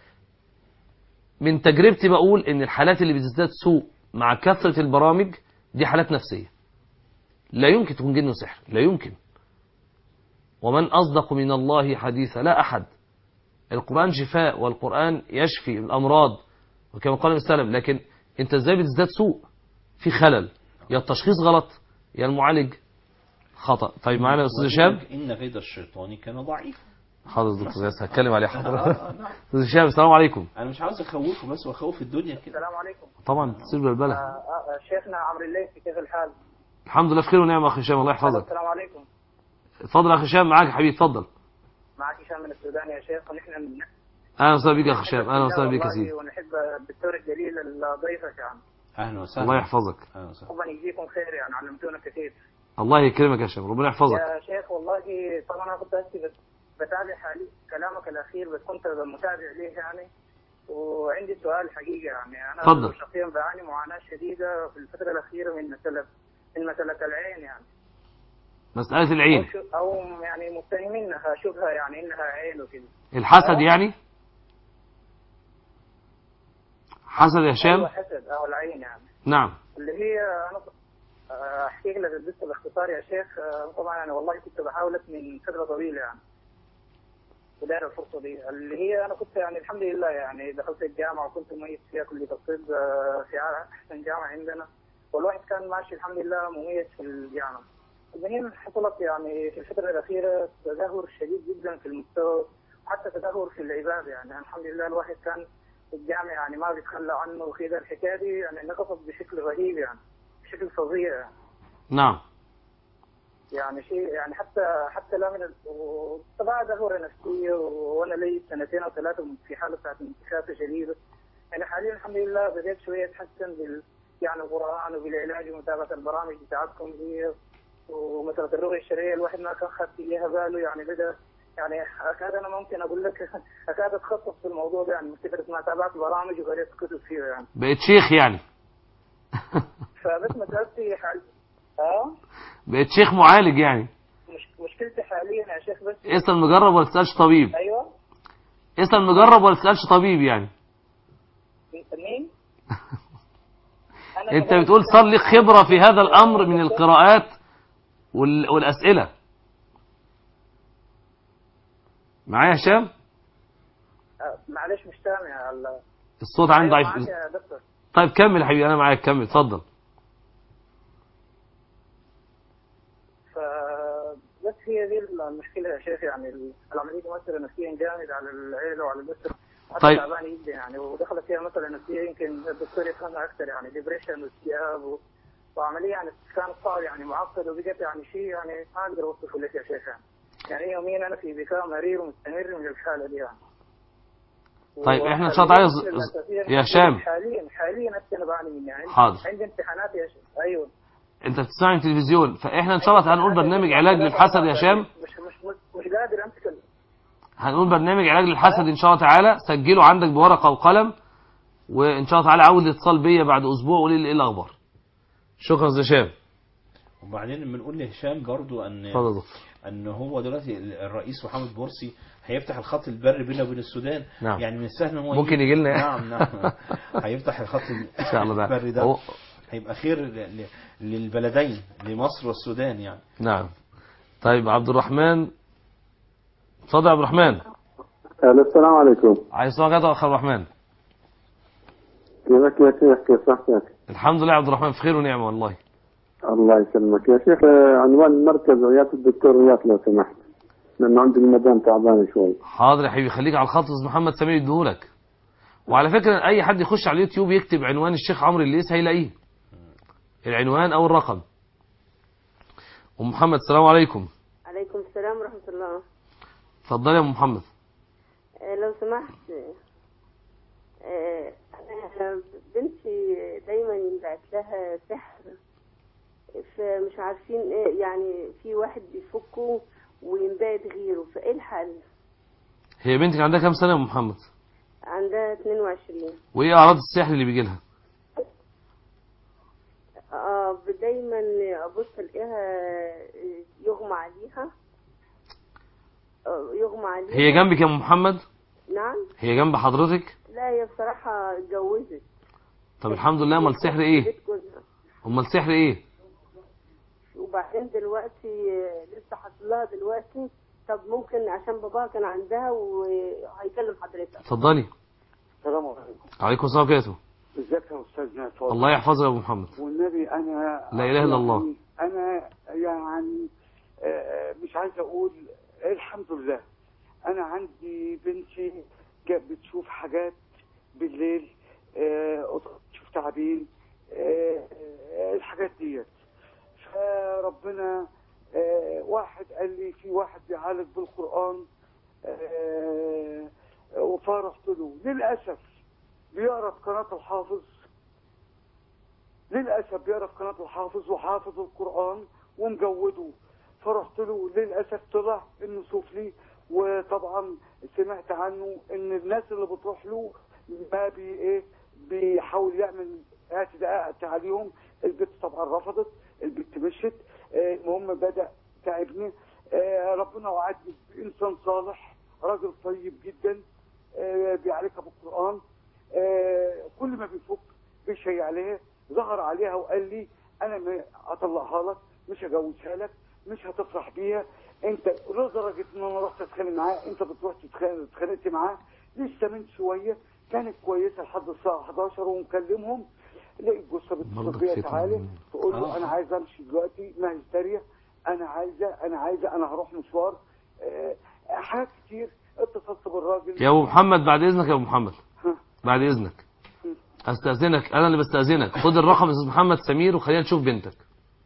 من تجربتي بقول ان الحالات اللي بتزداد سوء مع كثره البرامج دي حالات نفسيه لا يمكن تكون جن وسحر لا يمكن ومن اصدق من الله حديثا لا احد القران شفاء والقران يشفي الامراض وكما قال السلام لكن انت ازاي بتزداد سوء في خلل يا التشخيص غلط يا المعالج خطا طيب معانا يا استاذ هشام ان كيد الشيطان كان ضعيفا حاضر دكتور ياسر هتكلم عليه حاضر آه، آه، نعم. استاذ هشام السلام عليكم انا مش عاوز اخوفه بس واخوف الدنيا كده السلام عليكم طبعا تصير بالبلة آه، آه، شيخنا عمرو الليثي كيف الحال؟ الحمد لله بخير ونعمه اخي هشام الله يحفظك السلام عليكم اتفضل يا اخي هشام معاك يا حبيبي اتفضل معك هشام من السودان يا شيخ ونحن من اهلا وسهلا بك يا اخي هشام اهلا وسهلا بك يا والله سيدي ونحب الدكتور الجليل الضيفة يعني اهلا وسهلا الله يحفظك اهلا وسهلا ربنا يجزيكم خير يعني علمتونا كثير الله يكرمك يا هشام ربنا يحفظك يا شيخ والله طبعا انا كنت هسي بت- بتابع حالي كلامك الاخير بس كنت متابع ليه يعني وعندي سؤال حقيقه يعني انا اتفضل. شخصيا بعاني معاناه شديده في الفتره الاخيره من مساله من مساله العين يعني مسألة أو, العين شو أو يعني متهمينها شبهه يعني انها عين وكده الحسد يعني حسد يا هشام أيوة حسد او العين يعني نعم اللي هي انا آه، احكي لك القصه باختصار يا شيخ آه، طبعا انا والله كنت بحاولك من فتره طويله يعني وداير الفرصه دي اللي هي انا كنت يعني الحمد لله يعني دخلت الجامعه وكنت مميز فيها كليه الطب آه، في احسن جامعه عندنا والواحد كان ماشي الحمد لله مميز في الجامعه المهم حصلت يعني في الفتره الاخيره تدهور شديد جدا في المستوى وحتى تدهور في العباده يعني الحمد لله الواحد كان في الجامعه يعني ما بيتخلى عنه وكذا الحكايه دي يعني نقصت بشكل رهيب يعني بشكل فظيع يعني. نعم يعني شيء يعني حتى حتى لا من ال- وطبعا دهورة نفسية وانا لي سنتين او ثلاثة في حالة بتاعت انتكاسة شديدة يعني حاليا الحمد لله بديت شوية اتحسن بال يعني القرآن وبالعلاج ومتابعة البرامج بتاعتكم دي ومسألة الرؤية الشرعية الواحد ما كان خد فيها باله يعني بدا يعني اكاد انا ممكن اقول لك اكاد اتخصص في الموضوع ده يعني من كثرة ما تابعت برامج وقريت كتب فيه يعني بقيت شيخ يعني فبس مسألتي حال اه بقيت شيخ معالج يعني مش... مشكلتي حاليا يا شيخ بس اسأل مجرب ولا تسألش طبيب ايوه اسأل مجرب ولا تسألش طبيب يعني مين؟ أنا انت كمان- بتقول صار لك خبرة في هذا الامر من القراءات وال... والاسئله معايا هشام آه، معلش مش سامع ال- الصوت عندي أيوة ضعيف معاك يا دكتور طيب كمل يا حبيبي انا معاك كمل اتفضل ف بس هي دي المشكله يا شيخ يعني ال- العمليه دي مؤثره نفسيا جامد على العيله وعلى الاسره حتى طيب. تعبانه جدا يعني ودخلت فيها مثلا نفسيه يمكن الدكتور يفهمها اكثر يعني ديبريشن واكتئاب و... وعمليه يعني كانت صعبه يعني معقده وبقت يعني شيء يعني ما اقدر اوصفه لك يا شيخ يعني يعني يوميا انا في بكاء مرير ومستمر من الحاله دي يعني طيب، إحنا إن شاء الله عايز- يا هشام. حاليا حاليا هسه انا بعاني منها عندي حاضر. عندي امتحانات يا شيخ ايوه انت بتسمعني تلفزيون فاحنا ان شاء الله هنقول برنامج علاج للحسد يا هشام مش مش مش, مش قادر امسك ال- هنقول برنامج علاج للحسد ان شاء الله تعالى سجله عندك بورقه وقلم وان شاء الله تعالى عاود اتصال بيا بعد اسبوع وقول لي ايه الاخبار شكرا يا هشام وبعدين بنقول لهشام برضو ان اتفضل يا دكتور ان هو دلوقتي الرئيس محمد مرسي هيفتح الخط البري بينه وبين السودان نعم. يعني من السهل ان هو ممكن يجي لنا نعم نعم هيفتح الخط ان شاء الله البري ده ده هو- هيبقى خير ل- ل- للبلدين لمصر والسودان يعني نعم طيب عبد الرحمن اتفضل يا عبد الرحمن السلام عليكم عايز صوتك يا اخ عبد الرحمن كيفك يا شيخ كيف صحتك الحمد لله يا عبد الرحمن في خير ونعمه والله الله يسلمك يا شيخ آه، عنوان المركز عيادة الدكتور رياض لو سمحت لأنه عندي المدام تعبانة شوي حاضر يا حبيبي خليك على الخط استاذ محمد سمير يديهولك وعلى فكره اي حد يخش على اليوتيوب يكتب عنوان الشيخ عمرو الليث هيلاقيه العنوان او الرقم ام محمد السلام عليكم عليكم السلام ورحمة الله اتفضلي يا ام محمد آه، لو سمحت آه، أنا بنتي دايما ينبعت لها سحر فمش عارفين ايه يعني في واحد بيفكه وينبعت غيره فايه الحل؟ هي بنتك عندها كام سنه يا ام محمد عندها 22 وايه اعراض السحر اللي بيجي لها اه دايما ابص الاقيها يغمى عليها آه، يغمى عليها هي جنبك يا ام محمد نعم هي جنب حضرتك لا هي بصراحة اتجوزت طب الحمد لله امال السحر ايه بيت جوزها امال السحر ايه وبعدين دلوقتي آه، لسه حاصل لها دلوقتي طب ممكن عشان باباها كان عندها وهيكلم حضرتك اتفضلي السلام عليكم عليكم السلام وبركاته ازيك يا استاذنا اتفضل الله يحفظك يا ابو محمد والنبي انا لا إله إلا الله. يعني انا يعني آه، مش عايز اقول الحمد لله انا عندي بنتي جا- بتشوف حاجات بالليل آه، تشوف تعابين آه، آه، الحاجات ديت فربنا آه، واحد قال لي في واحد بيعالج بالقرآن آه، وفرحت له للأسف بيقرا في قناة الحافظ للأسف بيقرا في قناة الحافظ وحافظ القرآن ومجوده فرحت له للأسف طلع إنه سفلي وطبعا سمعت عنه إن الناس اللي بتروح له ما بي إيه بيحاول يعمل اعتداء عليهم البت طبعا رفضت البت مشت آه، المهم بدأ تعبني آه، ربنا وعدني بإنسان صالح راجل طيب جدا آه، بيعالجها بالقرآن آه، كل ما بيفك بيشي عليها ظهر عليها وقال لي انا ما اطلعها لك مش هجوزها لك مش هتفرح بيها انت لدرجه ان انا رحت اتخانق معاه انت بتروح تتخانق اتخانقت معاه لسه من شويه كانت كويسه لحد الساعه 11 ومكلمهم لقيت جثه بتتصل برضك بيا فتنة. تعالى تقول له آه. انا عايز امشي دلوقتي ما هستيريا انا عايزه انا عايزه انا هروح مشوار آه، حاجات كتير اتصلت بالراجل يا ابو محمد بعد اذنك يا ابو محمد ها. بعد اذنك استاذنك انا اللي بستاذنك خد الرقم يا استاذ محمد سمير وخلينا نشوف بنتك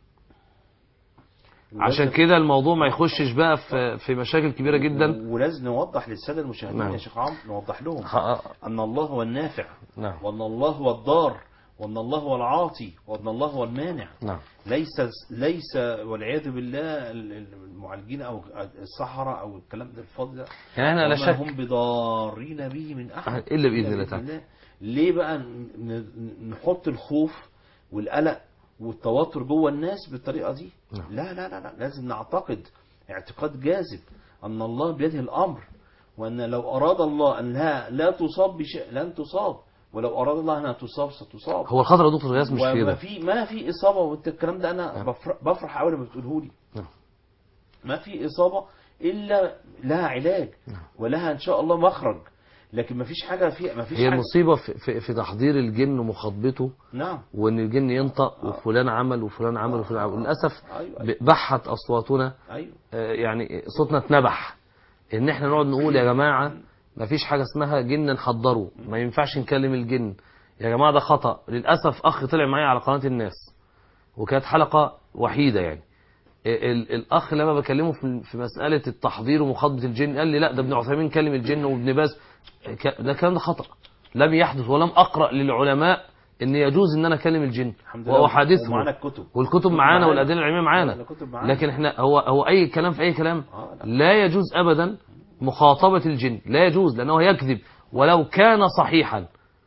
عشان كده الموضوع ما يخشش بقى في في مشاكل كبيره جدا ولازم نوضح للساده المشاهدين نعم. يا شيخ عمرو نوضح لهم خ- ان الله هو النافع نعم وان الله هو الضار وان الله هو العاطي وان الله هو المانع نعم ليس ليس والعياذ بالله المعالجين او السحرة او الكلام ده الفاضي ده يعني احنا لا وما شك هم بضارين به من احد إلا بإذن الله تعالى. الله. ليه بقى ن- ن- نحط الخوف والقلق والتوتر جوه الناس بالطريقه دي نعم. لا لا لا لا لازم نعتقد اعتقاد جاذب ان الله بيده الامر وان لو اراد الله انها لا تصاب بشيء لن تصاب ولو اراد الله انها تصاب ستصاب هو الخطر يا دكتور غياث مش في وما كده في ما في اصابه وانت الكلام ده انا بفرح, بفرح قوي لما بتقوله لي نعم. ما في اصابه الا لها علاج ولها ان شاء الله مخرج لكن ما فيش حاجه في ما فيش هي حاجه المصيبة في, في, في تحضير الجن ومخاطبته نعم وان الجن ينطق وفلان عمل وفلان عمل وفلان عمل للاسف ايوه ايوه, ب- بحت اصواتنا أيوة. آه، يعني صوتنا اتنبح ان احنا نقعد نقول يا جماعه ما فيش حاجه اسمها جن نحضره ما ينفعش نكلم الجن يا جماعه ده خطا للاسف اخ طلع معايا على قناه الناس وكانت حلقه وحيده يعني ال- الاخ لما بكلمه في في مساله التحضير ومخاطبه الجن قال لي لا ده ابن عثيمين كلم الجن وابن باز ك- ده الكلام ده خطا لم يحدث ولم اقرا للعلماء ان يجوز ان انا اكلم الجن الحمد لله واحادثهم ومعانا الكتب والكتب معانا والادله العلميه معانا الكتب معانا لكن احنا هو هو اي كلام في اي كلام آه، لا. لا يجوز ابدا مخاطبه الجن لا يجوز لانه يكذب ولو كان صحيحا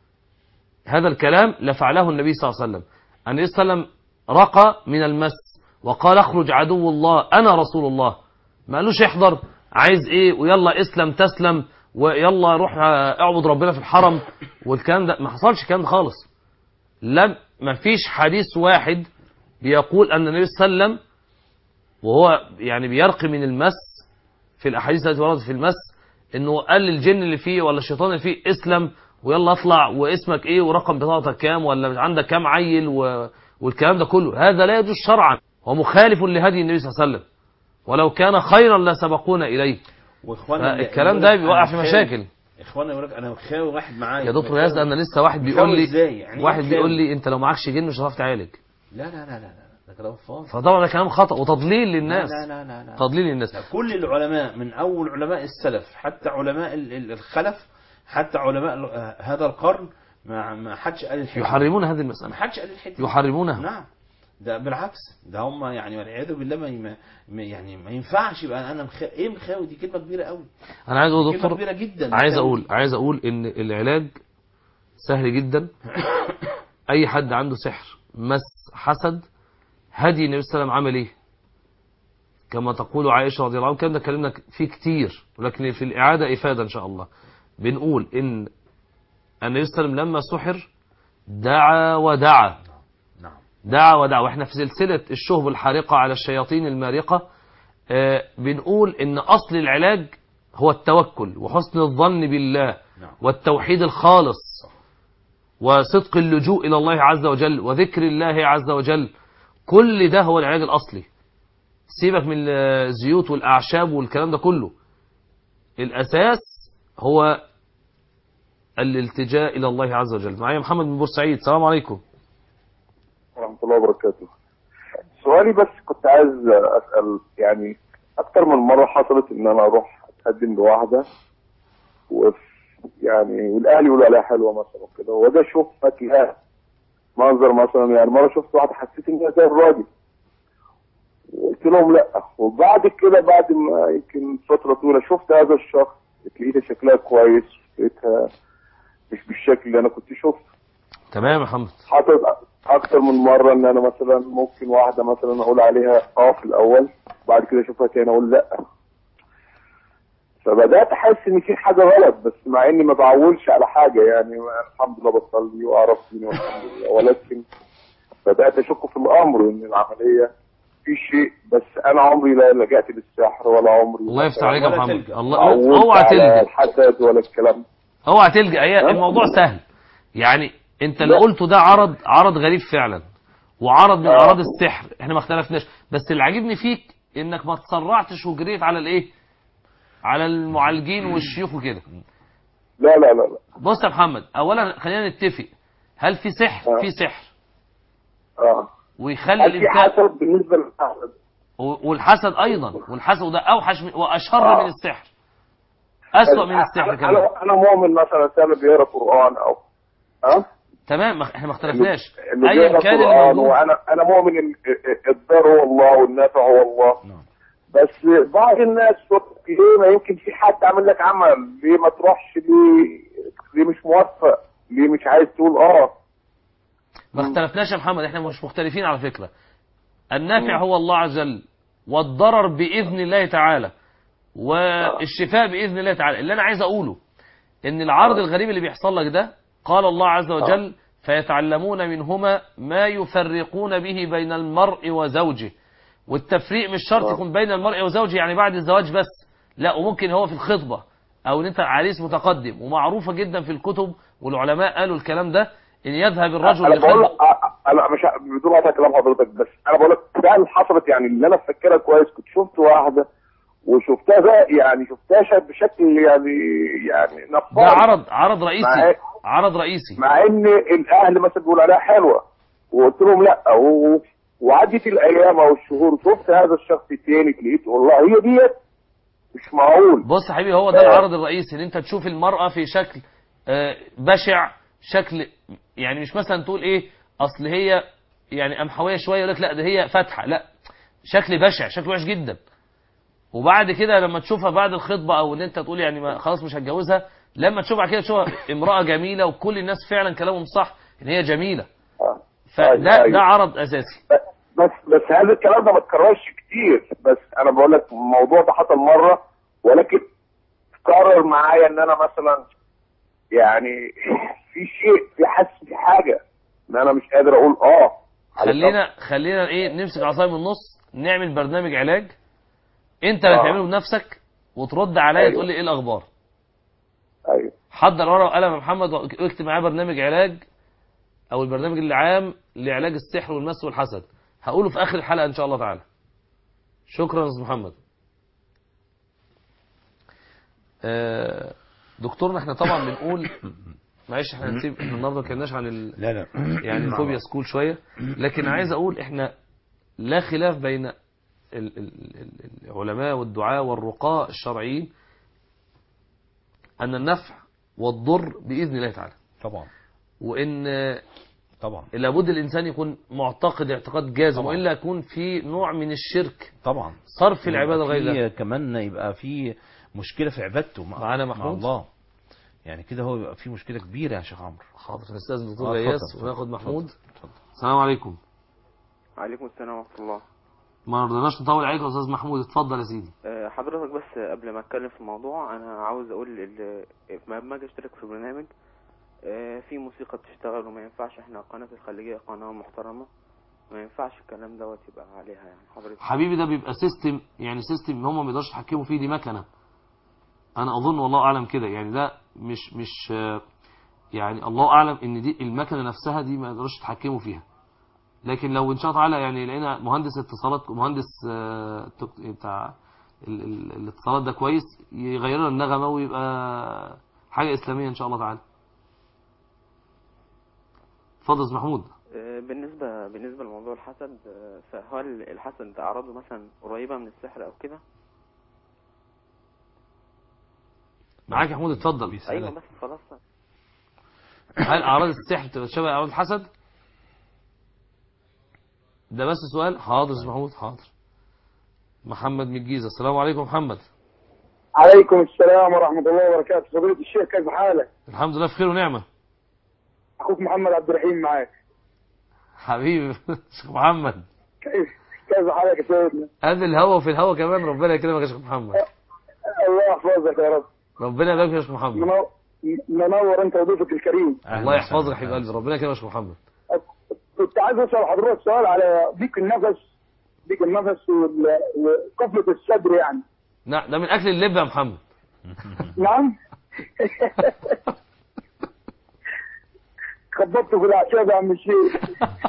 هذا الكلام لفعله النبي صلى الله عليه وسلم النبي صلى الله عليه وسلم رقى من المس وقال اخرج عدو الله انا رسول الله ما قالوش احضر عايز ايه ويلا اسلم تسلم ويلا روح آه، اعبد ربنا في الحرم والكلام ده ما حصلش الكلام ده خالص لم ما فيش حديث واحد بيقول ان النبي صلى الله عليه وسلم وهو يعني بيرقي من المس في الاحاديث التي وردت في المس انه قال للجن اللي فيه ولا الشيطان اللي فيه اسلم ويلا اطلع واسمك ايه ورقم بطاقتك كام ولا عندك كام عيل و... والكلام ده كله هذا لا يجوز شرعا ومخالف لهدي النبي صلى الله عليه وسلم ولو كان خيرا لسبقونا اليه واخوانا اللي- فالكلام يقول ده لك بيوقع أنا في مخاوي. مشاكل اخوانا يقول لك انا مخاوي واحد معايا يا دكتور مخاوي. ياسر انا لسه واحد بيقول مخاوي لي ازاي يعني واحد إيه بيقول مخاوي؟ لي انت لو معكش جن مش هتعرف تعالج لا لا لا لا لا ده كلام فاضي فطبعا ده كلام خطا وتضليل للناس لا لا لا لا تضليل للناس لا، كل العلماء من اول علماء السلف حتى علماء ال- ال- الخلف حتى علماء ال- آه، هذا القرن ما ما حدش قال الحته يحرمون هذه ما المساله حدش قال الحته دي. يحرمونها نعم ده بالعكس ده هم يعني والعياذ بالله ما ما- ما يعني ما ينفعش يبقى انا مخ... ايه مخاوي دي كلمه كبيره قوي انا عايز اقول يا كلمه دكتور كبيره جدا عايز مخاوي. اقول عايز اقول ان العلاج سهل جدا اي حد عنده سحر مس حسد هدي النبي صلى الله عليه وسلم عمل ايه كما تقول عائشه رضي الله عنها الكلام ده اتكلمنا فيه كتير ولكن في الاعاده افاده ان شاء الله بنقول ان النبي صلى الله عليه وسلم لما سحر دعا ودعا نعم دعا ودعا واحنا في سلسله الشهب الحارقه على الشياطين المارقه آه، بنقول ان اصل العلاج هو التوكل وحسن الظن بالله نعم. والتوحيد الخالص وصدق اللجوء الى الله عز وجل وذكر الله عز وجل كل ده هو العلاج الاصلي سيبك من الزيوت والاعشاب والكلام ده كله الاساس هو الالتجاء الى الله عز وجل معايا محمد من بورسعيد السلام عليكم ورحمة الله وبركاته سؤالي بس كنت عايز أسأل يعني أكتر من مرة حصلت إن أنا أروح أتقدم لواحدة وف يعني والأهل يقولوا عليها حلوة مثلا وكده وده أشوف تلاقيها منظر مثلا يعني مرة شفت واحدة حسيت إن هي زي الراجل قلت لهم لا وبعد كده بعد ما يمكن فترة طويلة شفت هذا الشخص لقيتها شكلها كويس لقيتها مش بالشكل اللي أنا كنت شفته تمام يا محمد حصلت اكتر من مره ان انا مثلا ممكن واحده مثلا اقول عليها اه في الاول بعد كده اشوفها تاني اقول لا فبدات احس ان في حاجه غلط بس مع اني ما بعولش على حاجه يعني الحمد لله بصلي واعرف ديني والحمد لله ولكن بدات اشك في الامر ان العمليه في شيء بس انا عمري لا لجأت للسحر ولا عمري الله يفتح عليك يا ولا محمد تلجأ. الله عولت اوعى على تلجأ الحسد ولا الكلام ده. اوعى تلجأ هي الموضوع سهل يعني انت اللي لا. قلته ده عرض عرض غريب فعلا وعرض من آه. اعراض السحر احنا ما اختلفناش بس اللي عاجبني فيك انك ما تسرعتش وجريت على الايه على المعالجين والشيوخ وكده لا لا لا لا بص يا محمد اولا خلينا نتفق هل في سحر آه. في سحر اه ويخلي هل في الانسان حسد بالنسبه للحسد و- والحسد ايضا والحسد ده اوحش من واشر آه. من السحر اسوأ من السحر أنا- كمان انا انا مؤمن مثلا سامي بيقرا قران او ها تمام ما- احنا ما اختلفناش اللي ايا بيقرا كان قران الموضوع وانا انا مؤمن ان الضر هو الله والنافع هو الله نعم. بس بعض الناس تقول ليه ما يمكن في حد عامل لك عمل ليه ما تروحش ليه ليه مش موفق ليه مش عايز تقول اه ما اختلفناش يا محمد احنا مش مختلفين على فكرة النافع هو الله عز وجل والضرر بإذن الله تعالى والشفاء بإذن الله تعالى اللي أنا عايز أقوله إن العرض الغريب اللي بيحصل لك ده قال الله عز وجل فيتعلمون منهما ما يفرقون به بين المرء وزوجه والتفريق مش شرط آه. يكون بين المرء وزوجه يعني بعد الزواج بس لا وممكن هو في الخطبة او ان انت عريس متقدم ومعروفة جدا في الكتب والعلماء قالوا الكلام ده ان يذهب الرجل انا بقول لك لخطبة انا مش ه- بدون قطع كلام حضرتك بس انا بقول لك فعلا حصلت يعني اللي انا فاكرها كويس كنت شفت واحده وشفتها بقى يعني شفتها شا- بشكل يعني يعني ده نفار عرض عرض مع رئيسي عرض رئيسي مع ان الاهل مثلا بيقولوا عليها حلوه وقلت لهم لا و... وعدت الايام او الشهور شفت هذا الشخص التاني لقيت والله هي ديت مش معقول بص يا حبيبي هو ده العرض الرئيسي ان انت تشوف المرأة في شكل آه، بشع شكل يعني مش مثلا تقول ايه اصل هي يعني قمحويه شويه يقول لك لا ده هي فاتحه لا شكل بشع شكل وحش جدا وبعد كده لما تشوفها بعد الخطبه او ان انت تقول يعني ما خلاص مش هتجوزها لما تشوفها كده تشوفها امراه جميله وكل الناس فعلا كلامهم صح ان هي جميله فده أيوة. ده عرض اساسي بس بس هذا الكلام ده ما اتكررش كتير بس انا بقول لك الموضوع ده حصل مره ولكن قرر معايا ان انا مثلا يعني في شيء في حس في حاجه ان انا مش قادر اقول اه على خلينا خلينا ايه نمسك عصايه من النص نعمل برنامج علاج انت اللي آه. تعمله بنفسك وترد عليا أيوة. تقول لي ايه الاخبار ايوه حضر ورقه وقلم يا محمد واكتب معاه برنامج علاج او البرنامج العام لعلاج السحر والمس والحسد هقوله في اخر الحلقه ان شاء الله تعالى شكرا يا استاذ محمد آه، دكتورنا احنا طبعا بنقول معلش احنا نسيب احنا النهارده ما اتكلمناش عن ال... لا لا يعني الفوبيا سكول شويه لكن عايز اقول احنا لا خلاف بين ال- ال- ال- العلماء والدعاء والرقاء الشرعيين ان النفع والضر باذن الله تعالى طبعا وان طبعا لابد الانسان يكون معتقد اعتقاد جازم طبعا. والا يكون في نوع من الشرك طبعا صرف العباده يبقى غير في كمان يبقى في مشكله في عبادته مع, معانا مع محمود؟ الله يعني كده هو يبقى في مشكله كبيره يا شيخ عمرو حاضر نستاذن الدكتور آه، غياس اتفضل، وناخد اتفضل، محمود اتفضل. السلام عليكم عليكم السلام ورحمة الله ما رضيناش نطول عليك يا استاذ محمود اتفضل يا سيدي أه، حضرتك بس قبل ما اتكلم في الموضوع انا عاوز اقول ال- لما اجي اشترك في برنامج أه، في موسيقى بتشتغل وما ينفعش احنا قناة الخليجية قناة محترمة ما ينفعش الكلام دوت يبقى عليها يعني حضرتك حبيبي ده بيبقى سيستم يعني سيستم هم ما يقدرش يتحكموا فيه دي مكنه انا اظن والله اعلم كده يعني ده مش مش آه، يعني الله اعلم ان دي المكنه نفسها دي ما يقدروش يتحكموا فيها لكن لو ان شاء الله تعالى يعني لقينا مهندس اتصالات مهندس آه، تك- بتاع ال- ال- الاتصالات ده كويس يغير لنا النغمه ويبقى حاجه اسلاميه ان شاء الله تعالى اتفضل يا أستاذ محمود أه، بالنسبة بالنسبة لموضوع الحسد أه، فهل الحسد ده أعراضه مثلا قريبة من السحر أو كده؟ معاك يا محمود اتفضل أيوة بس خلاص هل اعراض السحر بتبقى شبه اعراض الحسد ده بس سؤال حاضر يا أستاذ محمود حاضر محمد من الجيزه السلام عليكم محمد عليكم السلام ورحمة الله وبركاته فضيلة الشيخ كيف حالك؟ الحمد لله في خير ونعمه أخوك محمد عبد الرحيم معاك حبيبي شيخ محمد كيف كيف حالك يا سيدنا؟ قبل الهوا وفي الهوا كمان ربنا يكرمك يا شيخ محمد الله يحفظك يا رب ربنا يبارك فيك يا شيخ محمد منور منور أنت وضيفك الكريم الله يحفظك يا حبيب قلبي ربنا يكرمك يا شيخ محمد كنت عايز أسأل حضرتك سؤال على ضيق النفس ضيق النفس وال- وقفلة الصدر يعني لا ده من اكل اللب يا محمد نعم خبطت في الأعشاب يا عم الشيخ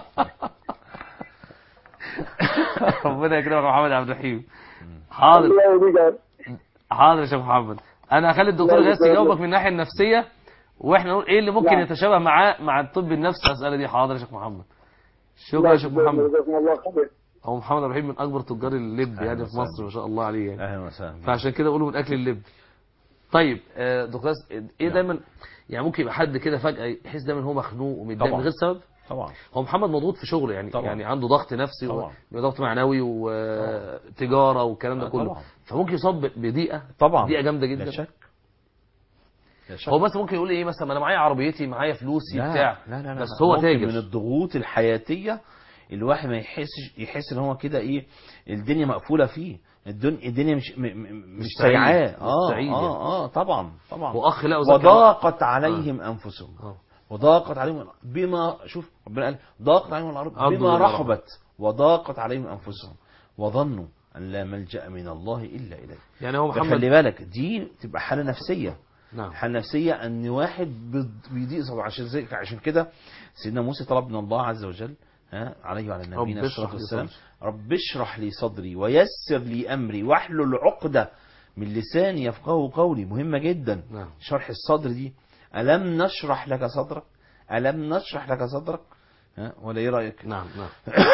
ربنا يكرمك يا محمد عبد الرحيم حاضر الله يهديك حاضر يا شيخ محمد انا هخلي الدكتور لا، غاث لا، لا. يجاوبك من الناحيه النفسيه واحنا نقول ايه اللي ممكن نعم. يتشابه معاه مع الطب النفسي المساله دي حاضر يا شيخ محمد شكرا يا شيخ محمد جزاكم الله خير هو محمد عبد الرحيم من اكبر تجار اللب يعني في وسهلا. مصر ما شاء الله عليه يعني اهلا وسهلا فعشان كده بقولوا من اكل اللب طيب آه، دكتور غاث ايه دايما يعني ممكن يبقى حد كده فجاه يحس دايما هو مخنوق ومتضايق طبعا. من غير سبب طبعا هو محمد مضغوط في شغله يعني طبعا. يعني عنده ضغط نفسي طبعا. وضغط معنوي وتجاره والكلام ده آه، كله طبعا. فممكن يصاب بضيقه طبعا ضيقه جامده جدا لا شك لا شك هو بس ممكن يقول ايه مثلا ما انا معايا عربيتي معايا فلوسي لا بتاع لا لا لا بس لا. هو ممكن تاجر من الضغوط الحياتيه الواحد ما يحسش يحس ان هو كده ايه الدنيا مقفوله فيه الدنيا الدنيا مش م م مش سعيد. سايعاه مش اه سعيد يعني. اه اه طبعا طبعا واخ لا أذكر- وضاقت عليهم انفسهم آه. وضاقت عليهم الأرض بما شوف ربنا قال ضاقت عليهم الارض أرض بما بما رحبت وضاقت عليهم انفسهم وظنوا ان لا ملجا من الله الا اليه يعني هو محمد خلي بالك دي تبقى حاله نفسيه نعم حالة نفسية ان واحد بيض- بيضيق صدره عشان زي عشان كده سيدنا موسى طلب من الله عز وجل ها عليه وعلى نبينا رب الصلاة اشرح لي والسلام صدري. رب اشرح لي صدري ويسر لي امري واحلل عقدة من لساني يفقهوا قولي مهمة جدا نعم شرح الصدر دي ألم نشرح لك صدرك ألم نشرح لك صدرك ها ولا ايه رأيك نعم نعم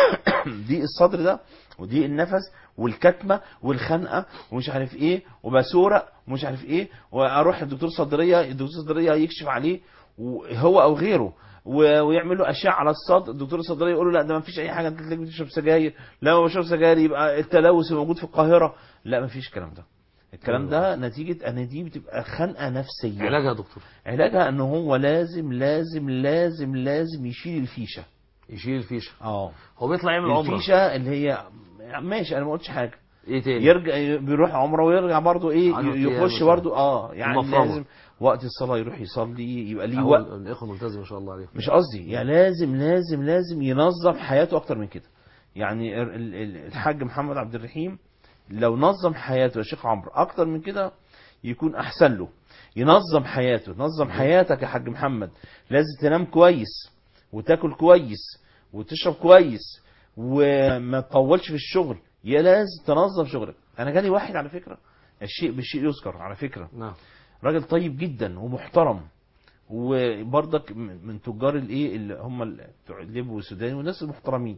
دي الصدر ده ودي النفس والكتمه والخنقه ومش عارف ايه وبسورق ومش عارف ايه واروح للدكتور صدريه الدكتور صدريه يكشف عليه وهو او غيره و- ويعمل له اشعه على الصدر الدكتور الصدريه يقول له لا ده ما فيش اي حاجه انت تلاقيك بتشرب سجاير لا ما بشرب سجاير يبقى التلوث الموجود في القاهره لا ما فيش الكلام ده الكلام ده نتيجه ان دي بتبقى خنقه نفسيه علاجها يا دكتور علاجها ان هو لازم لازم لازم لازم يشيل الفيشه يشيل الفيشه اه هو بيطلع يعمل عمره الفيشه اللي هي ماشي انا ما قلتش حاجه ايه تاني يرجع بيروح عمره ويرجع برضه ايه عشر أيام يخش مثلاً. برضه اه يعني المفرمة. لازم وقت الصلاه يروح يصلي يبقى ليه هو وقت الاخوه الملتزم ما شاء الله عليهم مش قصدي يعني لازم لازم لازم ينظم حياته اكتر من كده يعني ال- ال- ال- الحاج محمد عبد الرحيم لو نظم حياته يا شيخ عمرو اكتر من كده يكون احسن له ينظم حياته نظم حياتك يا حاج محمد لازم تنام كويس وتاكل كويس وتشرب كويس وما تطولش في الشغل يا لازم تنظم شغلك انا جالي واحد على فكره الشيء بالشيء يذكر على فكره نعم راجل طيب جدا ومحترم وبرضك من من تجار الايه اللي هم ال- بتوع الليبي والسودان والناس المحترمين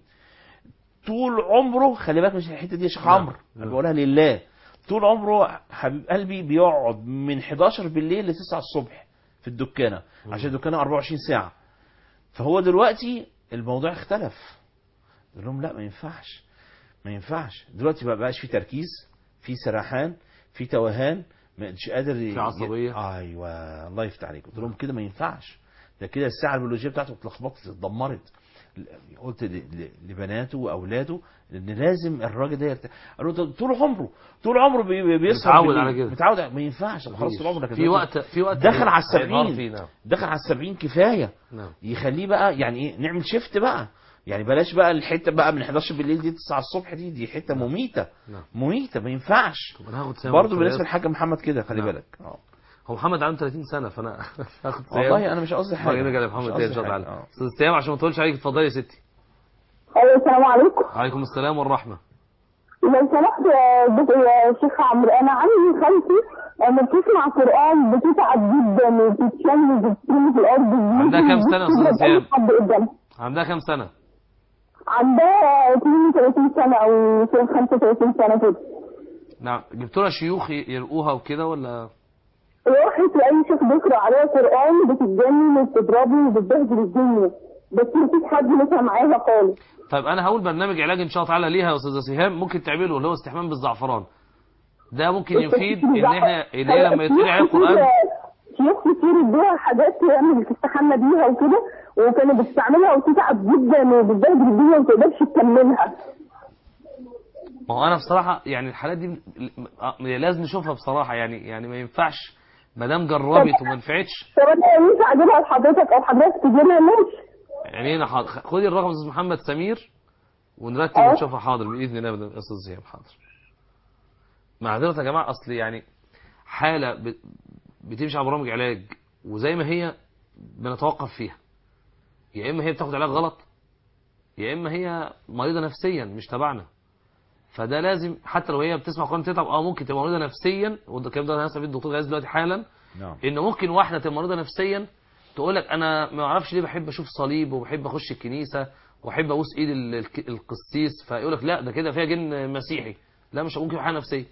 طول عمره خلي بالك من الحته دي يا شيخ نعم. عمرو انا بقولها لله طول عمره حبيب قلبي بيقعد من 11 بالليل ل 9 الصبح في الدكانه عشان الدكانه 24 ساعه فهو دلوقتي الموضوع اختلف قال لهم لا ما ينفعش ما ينفعش دلوقتي ما بقاش في تركيز في سرحان في توهان مش قادر ي- في عصبية. ي- ايوه الله يفتح عليك قلت لهم كده ما ينفعش ده كده الساعه البيولوجيه بتاعته اتلخبطت اتدمرت قلت ل- ل- لبناته واولاده ان لازم الراجل ده يرتاح قالوا ده طول عمره طول عمره بي- بي- بيسهر متعود بالليل. على كده. متعود على- ما ينفعش خلاص طول عمرك في وقت في وقت دخل على هينهار السبعين فيه، نعم دخل على السبعين كفايه نعم يخليه بقى يعني ايه نعمل شيفت بقى يعني بلاش بقى الحته بقى من 11 بالليل دي 9 الصبح دي دي حته مميته نعم مميته ما ينفعش طب انا هاخد سام برضه دكتور بالنسبه ياسر. للحاج محمد كده خلي نعم. بالك اه هو محمد عنده 30 سنه فانا هاخد سام والله انا مش قصدي حاجه حاجه نرجع مش لمحمد قصدي تاني ان شاء الله حاجة. تعالى آه. استاذ سام عشان ما تقولش عليك اتفضلي يا ستي ايوه السلام عليكم وعليكم السلام والرحمه لو سمحت يا دك- يا شيخ عمرو انا عندي خالتي لما بتسمع قران بتتعب جدا وبتتشل وبتترمي في الارض عندها كام سنة يا أستاذ بتضرب أي سيام؟ حد قدامها عندها كام سنه عندها 32 سنه او 35 سنه كده نعم جبتوا لها شيوخ ي- يرقوها وكده ولا راحت لاي شيخ بيقرا عليها قران بتتجنن وبتضربه وبتبهدل الدنيا بس مفيش حد مثلا معاها خالص طيب انا هقول برنامج علاج ان شاء الله تعالى ليها يا استاذه سهام ممكن تعمله اللي هو استحمام بالزعفران ده ممكن يفيد ان احنا ان هي لما يتقري عليها القران شيوخ كتير ادوها حاجات يعني تستحمى بيها وكده وكانت بتستعملها وتتعب جدا وبتبهدل الدنيا وما تقدرش تكملها ما هو انا بصراحه يعني الحالات دي م- آه، لازم نشوفها بصراحه يعني يعني ما ينفعش ما دام جربت وما نفعتش طب انا ينفع اجيبها لحضرتك او حضرتك تجيبها ماشي يعني هنا حاضر خدي الرقم استاذ محمد سمير ونرتب أه. ونشوفها حاضر باذن الله يا استاذ زياد حاضر معذره يا جماعه اصل يعني حاله ب- بتمشي على برامج علاج وزي ما هي بنتوقف فيها يا اما هي بتاخد علاج غلط يا اما هي مريضه نفسيا مش تبعنا فده لازم حتى لو هي بتسمع قرآن تتعب اه ممكن تبقى مريضه نفسيا وده الكلام ده انا هسال فيه الدكتور غاز دلوقتي حالا نعم ان ممكن واحده تبقى مريضه نفسيا تقول لك انا ما اعرفش ليه بحب اشوف صليب وبحب اخش الكنيسه واحب ابوس ايد ال- الك- القسيس فيقول لك لا ده كده فيها جن مسيحي لا مش ممكن يبقى حاجه نفسيه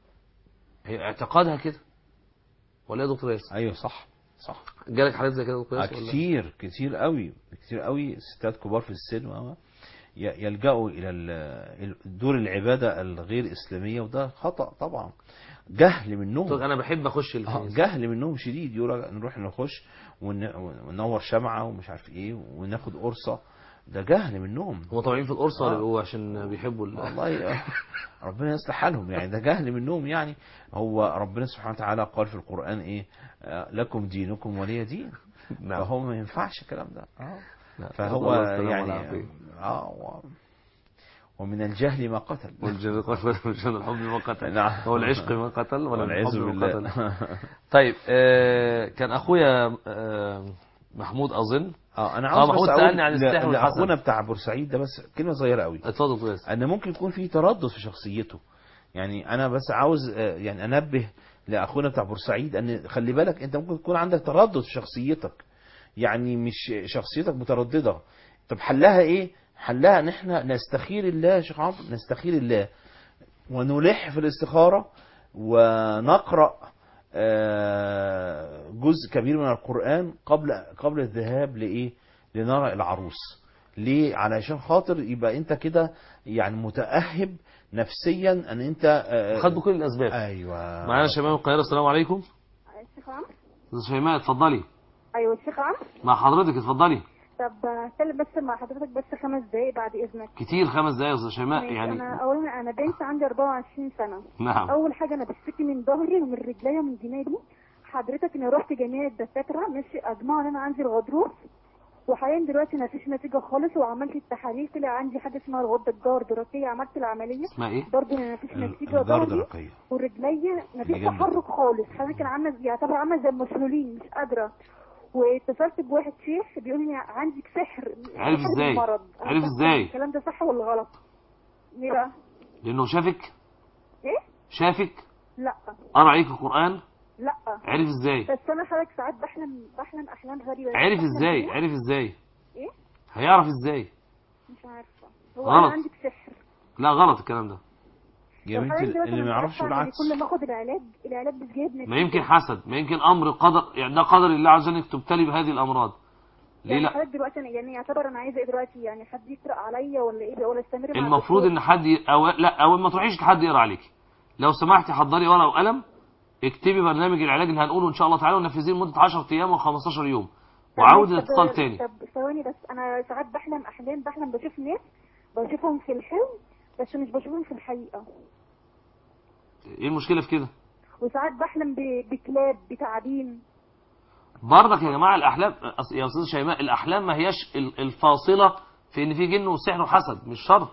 هي اعتقادها كده ولا إيه يا دكتور ياسر ايوه صح صح جالك حالات زي كده يا دكتور آه، ياسر ولا كتير كتير قوي كتير قوي ستات كبار في السن و- ي- يلجأوا إلى ال- دور العبادة الغير إسلامية وده خطأ طبعا جهل منهم دكتور انا بحب اخش آه، الكنيسه جهل منهم شديد يقول نروح نخش ون- وننور شمعة ومش عارف ايه وناخد قرصة ده جهل منهم هم طالعين في القرصه ولا آه. هو عشان بيحبوا ال- والله ربنا يصلح حالهم يعني ده جهل منهم يعني هو ربنا سبحانه وتعالى قال في القرآن ايه آه، لكم دينكم ولي دين نعم. فهو ما ينفعش الكلام ده اه لا، فهو نسأل الله السلامة يعني والعافية. اه و... ومن الجهل ما قتل والجن قتل والجن الحب ما قتل نعم. هو العشق ما قتل ولا والعياذ الحب ما بالله. قتل طيب آه كان اخويا آه محمود اظن اه انا اه عاوز محمود بس سالني أقول عن ل- السحر لاخونا والحسد بتاع بورسعيد ده بس كلمه صغيره قوي اتفضل دكتور ياسر. ان ممكن يكون في تردد في شخصيته يعني انا بس عاوز آه، يعني انبه لاخونا بتاع بورسعيد ان خلي بالك انت ممكن تكون عندك تردد في شخصيتك يعني مش شخصيتك متردده طب حلها ايه حلها ان احنا نستخير الله يا شيخ عمرو نستخير الله ونلح في الاستخاره ونقرا آه، جزء كبير من القران قبل قبل الذهاب لايه لنرى العروس ليه علشان خاطر يبقى انت كده يعني متاهب نفسيا ان انت آه، خد بكل الاسباب ايوه معانا شيماء من القاهره السلام عليكم الشيخ عمرو استاذ شيماء اتفضلي ايوه الشيخ عمرو مع حضرتك اتفضلي طب هتكلم بس مع حضرتك بس خمس دقايق بعد اذنك كتير خمس دقايق يا استاذ شيماء ماشي، يعني انا اولا انا بنت عندي 24 سنه نعم. اول حاجه انا بشتكي من ظهري ومن رجليا ومن جنابي حضرتك انا رحت جميع الدكاتره ماشي اجمعوا ان انا عندي الغضروف وحاليا دلوقتي ما فيش نتيجه خالص وعملت التحاليل طلع عندي حاجه اسمها الغده الجردرقيه عملت العمليه اسمها ايه؟ برضه ما فيش نتيجه الجرد ظهري رقية ورجليا ما فيش اللي جنبك. تحرك خالص حضرتك كان عامله يعتبر عامله زي المسلولين مش قادره واتصلت بواحد شيخ بيقول لي عندك سحر عرف سحر ازاي؟ المرض. أنا عرف مش عارفة ازاي؟ الكلام ده صح ولا غلط ليه بقى لانه شافك ايه شافك لا قرا عليك القران لا عرف ازاي بس انا حضرتك ساعات بحلم بحلم احلام غريبه عرف بحلم ازاي بيه. عرف ازاي ايه هيعرف ازاي مش عارفه هو غلط. انا عندك سحر لا غلط الكلام ده يا طب بنتي حضرتك دلوقتي اللي أنا ما مش يعرفش عارفة أعمل إيه. بالعكس كل ما اخد العلاج العلاج مش جايب نتيجه ما يمكن حسد ما يمكن امر قدر يعني ده قدر الله عز وجل انك تبتلي بهذه الامراض ليه يعني لا حضرتك دلوقتي أنا يعني يعتبر انا عايزه ايه دلوقتي يعني حد يقرا عليا ولا ايه ولا استمر مع المفروض الدكتور؟ ان حد ي... أو... لا اول ما تروحيش لحد يقرا عليك لو سمحتي حضري ورقه وقلم اكتبي برنامج العلاج اللي هنقوله ان شاء الله تعالى ونفذيه لمده 10 ايام او 15 يوم طب وعاودي ماشي، الاتصال طب- تاني طب ثواني بس انا ساعات بحلم احلام بحلم بشوف ناس بشوفهم في الحلم بس مش بشوفهم في الحقيقه ايه المشكله في كده وساعات بحلم ب- بكلاب بتعابين برضك يا جماعه الاحلام أص- يا استاذ شيماء الاحلام ما هياش ال- الفاصله في ان في جن وسحر وحسد مش شرط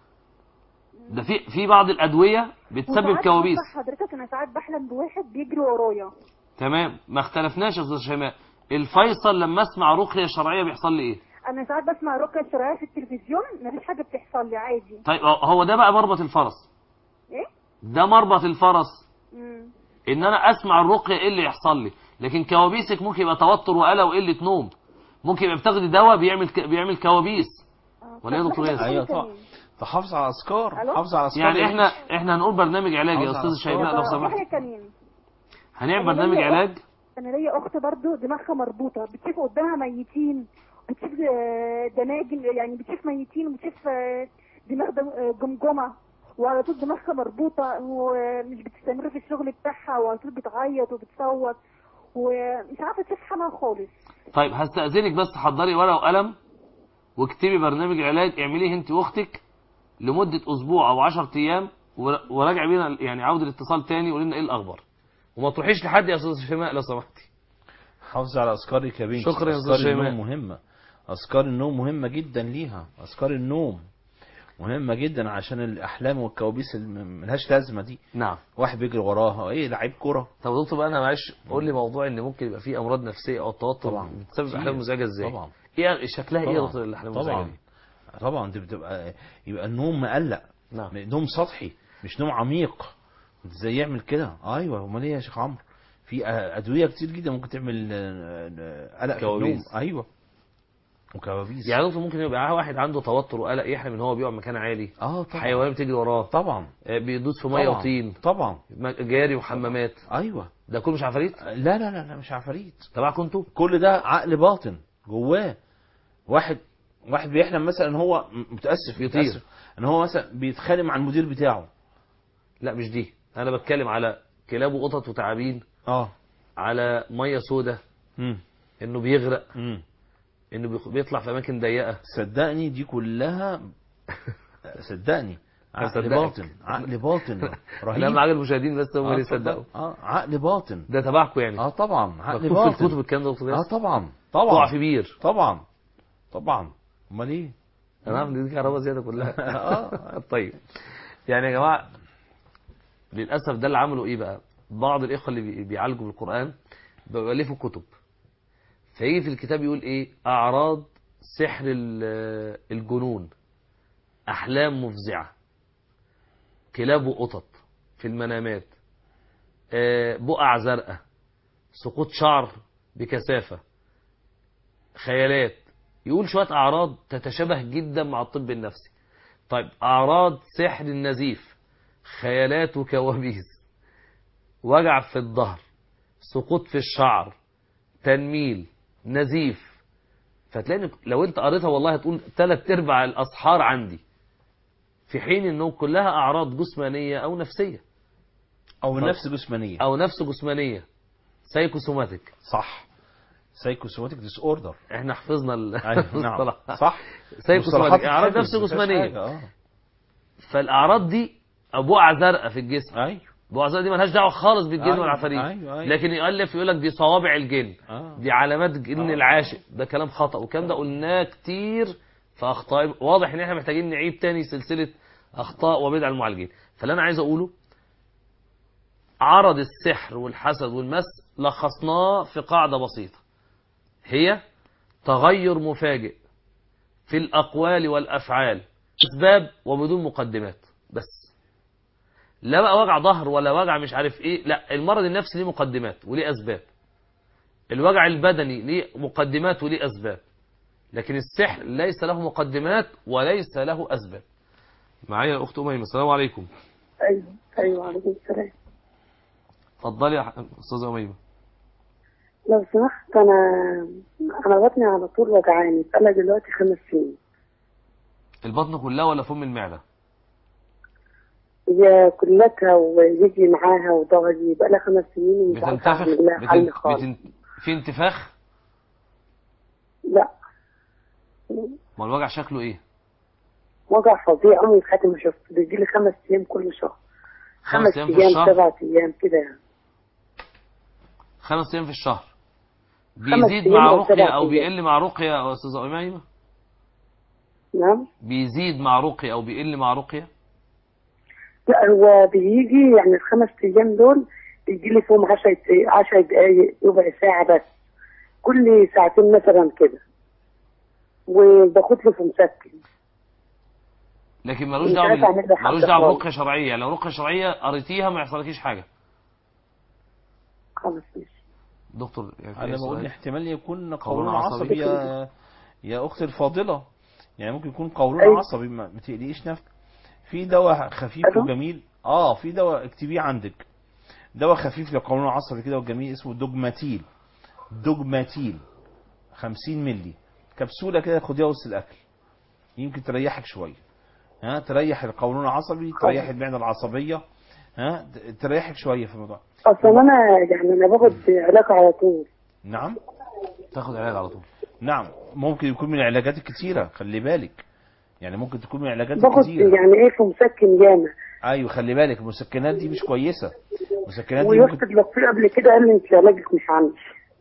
ده في في بعض الادويه بتسبب وساعات كوابيس بصح حضرتك انا ساعات بحلم بواحد بيجري ورايا تمام ما اختلفناش يا استاذ شيماء الفيصل لما اسمع رقيه شرعيه بيحصل لي ايه انا ساعات بسمع رقيه الشرعيه في التلفزيون مفيش حاجه بتحصل لي عادي طيب هو ده بقى مربط الفرس ايه ده مربط الفرس مم. ان انا اسمع الرقيه ايه اللي يحصل لي لكن كوابيسك ممكن يبقى توتر وقلق وقله نوم ممكن يبقى بتاخدي دواء بيعمل ك... بيعمل كوابيس ولا ايه يا دكتور ياسر ايوه طبعا تحافظ على اذكار ألو؟ حافظ على اذكار يعني يا احنا بنتي. احنا هنقول برنامج علاج يا حافظ على استاذ شيماء لو طب سمحت يحيى كمين هنعمل أنا برنامج ليا علاج أخت- انا ليا اخت برضو دماغها مربوطه بتشوف قدامها ميتين بتشوف آه، دماجل يعني بتشوف ميتين وبتشوف آه، دماغ دم- آه، جمجمه وعلى طول دماغها مربوطه ومش بتستمر في الشغل بتاعها وعلى طول بتعيط وبتصوت ومش عارفه تشوف حالها خالص طيب هستأذنك بس تحضري ورقة وقلم واكتبي برنامج علاج اعمليه انت واختك لمدة اسبوع او 10 ايام ور- وراجع بينا يعني عود الاتصال تاني وقولي لنا ايه الاخبار وما تروحيش لحد يا استاذ شيماء لو سمحتي حافظ على اذكارك يا بنتي شكرا يا أستاذ اذكار شيماء. النوم مهمه اذكار النوم مهمه جدا ليها اذكار النوم مهمه جدا عشان الاحلام والكوابيس اللي ملهاش لازمه دي نعم واحد بيجري وراها ايه لعيب كره طب يا دكتور بقى انا معلش قول لي موضوع ان ممكن يبقى فيه امراض نفسيه او توتر طبعا. بتسبب كتير. احلام مزعجه ازاي طبعا. ايه شكلها ايه يا طبعا. دكتور الاحلام المزعجه طبعا دي طبعا دي بتبقى يبقى النوم مقلق نعم نوم سطحي مش نوم عميق ازاي يعمل كده ايوه امال ايه يا شيخ عمرو في ادويه كتير جدا ممكن تعمل آه، آه، قلق في النوم كوابيس. ايوه وكوابيس يعني دكتور ممكن يبقى واحد عنده توتر وقلق يحلم ان هو بيقع مكان عالي اه طبعا حيوانات بتجري وراه طبعا آه، بيدوس في ميه طبعا. وطين طبعا م- جاري وحمامات ايوه ده كله مش عفاريت لا لا لا لا مش عفاريت تبعكم انتوا كل ده عقل باطن جواه واحد واحد بيحلم مثلا ان هو م- متاسف بيطير. متاسف ان هو مثلا بيتخانق مع المدير بتاعه لا مش دي انا بتكلم على كلاب وقطط وتعابين اه على ميه سودة امم انه بيغرق امم انه بيخ- بيطلع في اماكن ضيقه صدقني دي كلها صدقني عقل هصدقك. باطن عقل باطن لا رهيب معاك المشاهدين بس هم اللي اتفضل. يصدقوا اه عقل باطن ده تبعكم يعني اه طبعا عقل مكتوب في باطن الكتب الكلام ده يا دكتور اه ياسر؟ طبعا طبعا تقع في بير طبعا طبعا امال ايه انا عارف ان دي كهرباء زياده كلها آه. طيب يعني يا جماعه للاسف ده اللي عملوا ايه بقى بعض الاخوه اللي بي- بيعالجوا بالقران بيالفوا كتب فيجي في الكتاب يقول ايه اعراض سحر ال- الجنون احلام مفزعه كلاب وقطط في المنامات آه، بقع زرقاء سقوط شعر بكثافه خيالات يقول شوية أعراض تتشابه جدا مع الطب النفسي طيب أعراض سحر النزيف خيالات وكوابيس وجع في الظهر سقوط في الشعر تنميل نزيف فتلاقي إنك لو انت قريتها والله هتقول ثلاث ارباع الاسحار عندي في حين انه كلها اعراض جسمانيه او نفسيه او طب- نفس جسمانيه او نفس جسمانيه سايكوسوماتيك صح سايكوسوماتيك ديس اوردر احنا حفظنا ال- أيوة، نعم. المصطلح. صح. سايكوسوماتيك مصطلحات اعراض تتحفظ، نفس مفيهاش جسمانيه حاجة، آه. فالاعراض دي بقع زرقاء في الجسم ايوه بقع زرقاء دي ملهاش دعوه خالص بالجن أيوة، والعفاريت أيوة، أيوة. لكن يؤلف يقول لك دي صوابع الجن آه. دي علامات جن آه. العاشق ده كلام خطا والكلام ده قلناه كتير في اخطاء واضح ان احنا محتاجين نعيد تاني سلسله اخطاء وبدع المعالجين فاللي انا عايز اقوله عرض السحر والحسد والمس لخصناه في قاعده بسيطه هي تغير مفاجئ في الأقوال والأفعال أسباب وبدون مقدمات بس لا بقى وجع ظهر ولا وجع مش عارف ايه لا المرض النفسي ليه مقدمات وليه أسباب الوجع البدني ليه مقدمات وليه أسباب لكن السحر ليس له مقدمات وليس له أسباب معايا الأخت أميمة السلام عليكم ايوه ايوه عليكم السلام اتفضلي يا ح- أستاذة أميمة لو سمحت انا انا بطني على طول وجعاني بقالها دلوقتي خمس سنين البطن كلها ولا فم المعدة هي كلتها ويجي معاها وضهري بقالها خمس سنين ومش عارفه بتنتفخ اعمل لها حل بتن... خالص بتن... في انتفاخ لا ما الوجع شكله ايه وجع فظيع عمري في حياتي ما شفته بيجي لي خمس ايام كل شهر خمس خمس أيام في ايام الشهر؟ سبع ايام كده يعني خمس ايام في الشهر خمس بيزيد أيام مع أو سبع رقية او أيام. بيقل مع رقية يا استاذة أميمة نعم بيزيد مع رقية او بيقل مع رقية لا هو بيجي يعني الخمس ايام دول بيجي لي فيهم 10 10 دقايق ربع ساعه بس كل ساعتين مثلا كده وباخد له في مسكن لكن ملوش مش دعوه عارفة أعمل له بال... حاجة ملوش دعوه خالص. برقية شرعية يعني لو رقية شرعية قريتيها ما يحصلكيش حاجة خلاص ماشي دكتور يعني في انا أي بقول سؤال؟ احتمال يكون قولون قولون عصبي. عصبي يا يا اختي الفاضله يعني ممكن يكون قولون أيوة. عصبي ما ما تقلقيش نفسك في دواء خفيف ألو؟ وجميل اه في دواء اكتبيه عندك دواء خفيف للقولون العصبي كده وجميل اسمه دوجماتيل دوجماتيل 50 مللي كبسوله كده خديها وسط الاكل يمكن تريحك شويه ها تريح القولون العصبي تريح المعده العصبيه ها ت- تريحك شويه في الموضوع اصلا انا يعني انا باخد علاج على طول نعم تاخد علاج على طول نعم ممكن يكون من العلاجات الكتيرة خلي بالك يعني ممكن تكون من العلاجات باخد الكتيرة يعني ايه في مسكن جامع ايوه خلي بالك المسكنات دي مش كويسة المسكنات دي ممكن ويوسف لطفي قبل كده قال لي انت علاجك مش عندي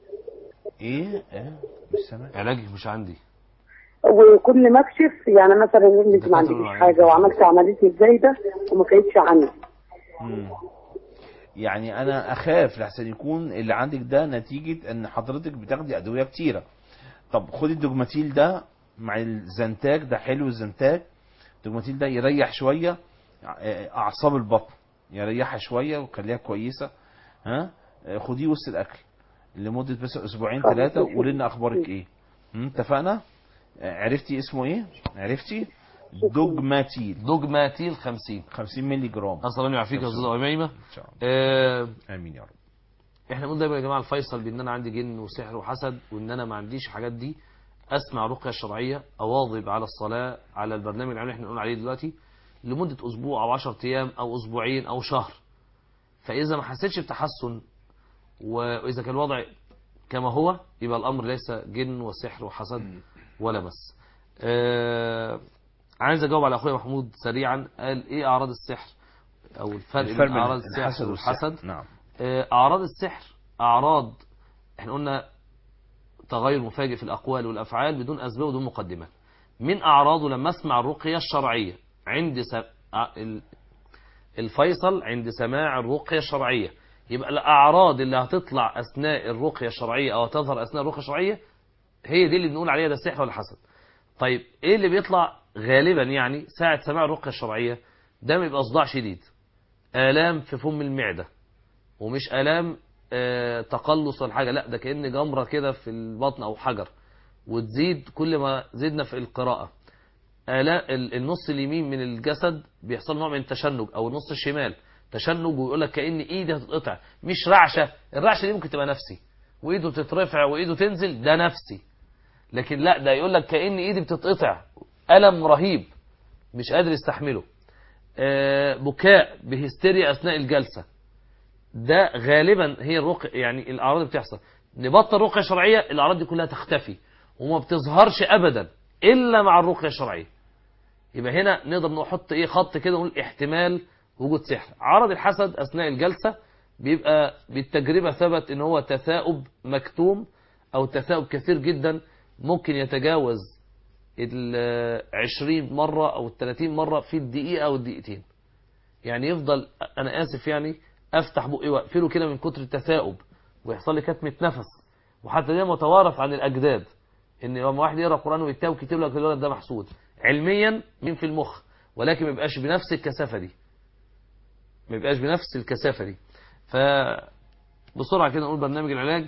ايه ايه مش سامع علاجك مش عندي وكل ما اكشف يعني مثلا يقول لي انت ما عندكيش حاجه وعملت عمليه الزايده وما كانتش عندي مم. يعني انا اخاف لحسن يكون اللي عندك ده نتيجة ان حضرتك بتاخدي ادوية كتيرة طب خدي الدوجماتيل ده مع الزنتاج ده حلو الزنتاج الدوجماتيل ده يريح شوية ع- اعصاب البطن يريحها شوية ويخليها كويسة ها خديه وسط الاكل لمدة بس اسبوعين خلاص، ثلاثة ماشي. وقولي لنا اخبارك ايه مم، اتفقنا عرفتي اسمه ايه عرفتي دوجماتيل دوجماتيل 50 50 مللي جرام اسال الله يعافيك يا استاذة أميمة ان شاء الله آه، امين يا رب احنا بنقول دايما يا جماعه الفيصل بان انا عندي جن وسحر وحسد وان انا ما عنديش الحاجات دي اسمع رقيه شرعيه اواظب على الصلاه على البرنامج اللي احنا بنقول عليه دلوقتي لمده اسبوع او 10 ايام او اسبوعين او شهر فاذا ما حسيتش بتحسن واذا كان الوضع كما هو يبقى الامر ليس جن وسحر وحسد ولا مس آه عايز اجاوب على اخويا محمود سريعا قال ايه اعراض السحر او الفرق الفرق بين اعراض بين السحر الحسد والحسد والسحر. نعم آه، اعراض السحر اعراض احنا قلنا تغير مفاجئ في الأقوال والأفعال بدون أسباب ودون مقدمات من أعراضه لما أسمع الرقية الشرعية عند س... ع- ال- الفيصل عند سماع الرقية الشرعية يبقى الأعراض اللي هتطلع أثناء الرقية الشرعية أو تظهر أثناء الرقية الشرعية هي دي اللي بنقول عليها ده سحر ولا حسد طيب إيه اللي بيطلع غالبا يعني ساعة سماع الرقية الشرعية ده بيبقى صداع شديد آلام في فم المعدة ومش آلام آه، تقلص ولا حاجة لا ده كأن جمرة كده في البطن أو حجر وتزيد كل ما زدنا في القراءة آلاء ال- النص اليمين من الجسد بيحصل نوع من التشنج أو النص الشمال تشنج ويقول لك كأن إيدي هتتقطع مش رعشة الرعشة دي ممكن تبقى نفسي وإيده تترفع وإيده تنزل ده نفسي لكن لا ده يقول لك كأن إيدي بتتقطع ألم رهيب مش قادر يستحمله آه، بكاء بهستيريا أثناء الجلسة ده غالبا هي الرقية يعني الأعراض اللي بتحصل نبطل رقية شرعية الأعراض دي كلها تختفي وما بتظهرش أبدا إلا مع الرقية الشرعية يبقى هنا نقدر نحط إيه خط كده ونقول احتمال وجود سحر عرض الحسد أثناء الجلسة بيبقى بالتجربة ثبت إن هو تثاؤب مكتوم أو تثاؤب كثير جدا ممكن يتجاوز ال 20 مرة أو ال 30 مرة في الدقيقة أو الدقيقتين يعني يفضل أنا آسف يعني أفتح بقي وأقفله كده من كتر التثاؤب ويحصل لي كتمة نفس وحتى ده متوارث عن الأجداد إن لما واحد يقرأ قرآن ويتاوب كتير لك الولد ده محسود علميا مين في المخ ولكن ما يبقاش بنفس الكثافة دي ما يبقاش بنفس الكثافة دي ف بسرعة كده نقول برنامج العلاج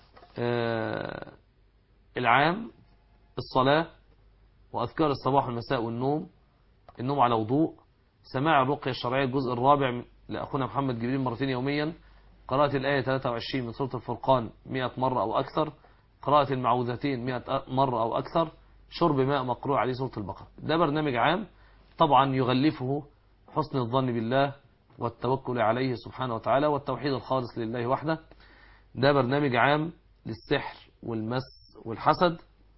آه العام الصلاة وأذكار الصباح والمساء والنوم النوم على وضوء سماع الرقية الشرعية الجزء الرابع من- لأخونا محمد جبريل مرتين يوميا قراءة الآية 23 من سورة الفرقان 100 مرة أو أكثر قراءة المعوذتين 100 مرة أو أكثر شرب ماء مقروء عليه سورة البقرة ده برنامج عام طبعا يغلفه حسن الظن بالله والتوكل عليه سبحانه وتعالى والتوحيد الخالص لله وحده ده برنامج عام للسحر والمس والحسد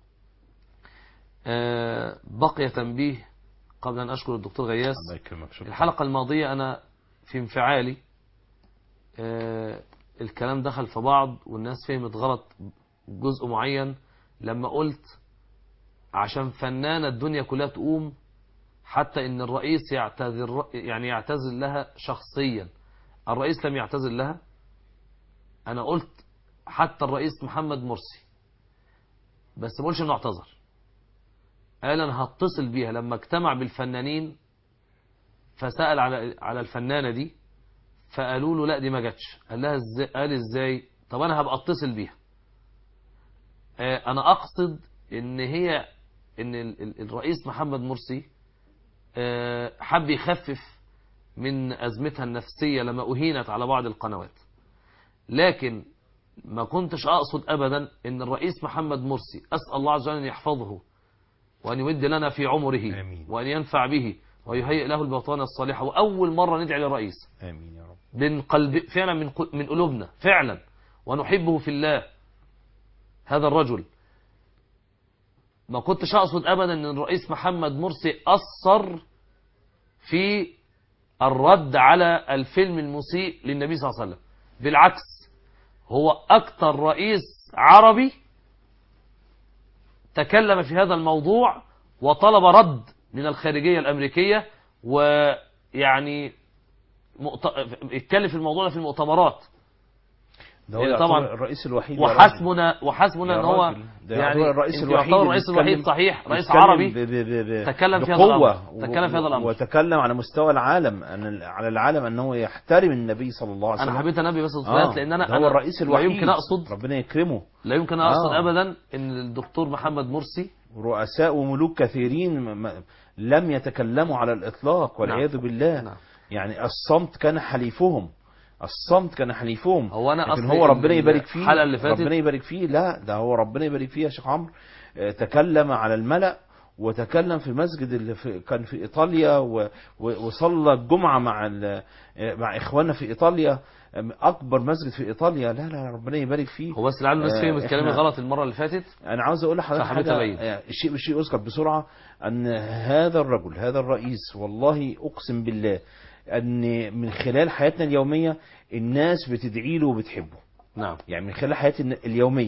آه، بقي تنبيه قبل أن أشكر الدكتور غياس الله يكرمك شكرا الحلقة الماضية أنا في انفعالي آه، الكلام دخل في بعض والناس فهمت غلط جزء معين لما قلت عشان فنانة الدنيا كلها تقوم حتى ان الرئيس يعتذر يعني يعتذر لها شخصيا الرئيس لم يعتذر لها انا قلت حتى الرئيس محمد مرسي بس ما قلش انه اعتذر قال انا هتصل بيها لما اجتمع بالفنانين فسأل على على الفنانة دي فقالوا له لا دي ما جاتش قال لها ازاي قال ازاي طب انا هبقى اتصل بيها آه، انا اقصد ان هي ان ال- ال- الرئيس محمد مرسي آه، حب يخفف من ازمتها النفسية لما اهينت على بعض القنوات لكن ما كنتش اقصد ابدا ان الرئيس محمد مرسي اسال الله عز وجل ان يحفظه وان يمد لنا في عمره آمين. وان ينفع به ويهيئ له البطانه الصالحه واول مره ندعي للرئيس امين يا رب من قلب فعلا من قل- من قلوبنا فعلا ونحبه في الله هذا الرجل ما كنتش اقصد ابدا ان الرئيس محمد مرسي اثر في الرد على الفيلم المسيء للنبي صلى الله عليه وسلم بالعكس هو اكتر رئيس عربي تكلم في هذا الموضوع وطلب رد من الخارجية الأمريكية ويعني مؤت... اتكلم في الموضوع ده في المؤتمرات ده هو يعني يعتبر طبعا الرئيس الوحيد يا راجل. وحسبنا وحسبنا يا ان هو راجل، ده يعني يعتبر الرئيس يمكن الوحيد يعتبر اللي الرئيس الوحيد بيتكلم- صحيح رئيس بيتكلم عربي ب- ب- ب- تكلم في هذا بقوة الأمر تكلم في هذا و- الأمر وتكلم على مستوى العالم أن على العالم أنه يحترم النبي صلى الله عليه وسلم انا حبيت انبه بس آه، الصلاة لان انا ده هو أنا الرئيس لا الوحيد يمكن اقصد ربنا يكرمه لا يمكن اقصد آه. ابدا ان الدكتور محمد مرسي رؤساء وملوك كثيرين م- م- لم يتكلموا على الإطلاق والعياذ بالله نعم. يعني الصمت كان حليفهم الصمت كان حليفهم هو أنا لكن أصلي هو ربنا ال- يبارك فيه الحلقة اللي فاتت- ربنا يبارك فيه لا ده هو ربنا يبارك فيه يا شيخ عمرو آه، تكلم على الملأ وتكلم في مسجد اللي في كان في ايطاليا و- و- وصلى الجمعه مع ال- آه، مع اخواننا في ايطاليا آه، اكبر مسجد في ايطاليا لا لا ربنا يبارك فيه هو بس لعل الناس آه، فهمت كلامي إحنا- غلط المرة اللي فاتت انا عاوز اقول لحضرتك فحبيت حاجه أبين. آه، الشيء بالشيء يذكر بسرعه ان هذا الرجل هذا الرئيس والله اقسم بالله ان من خلال حياتنا اليوميه الناس بتدعي له وبتحبه نعم يعني من خلال حياتنا اليوميه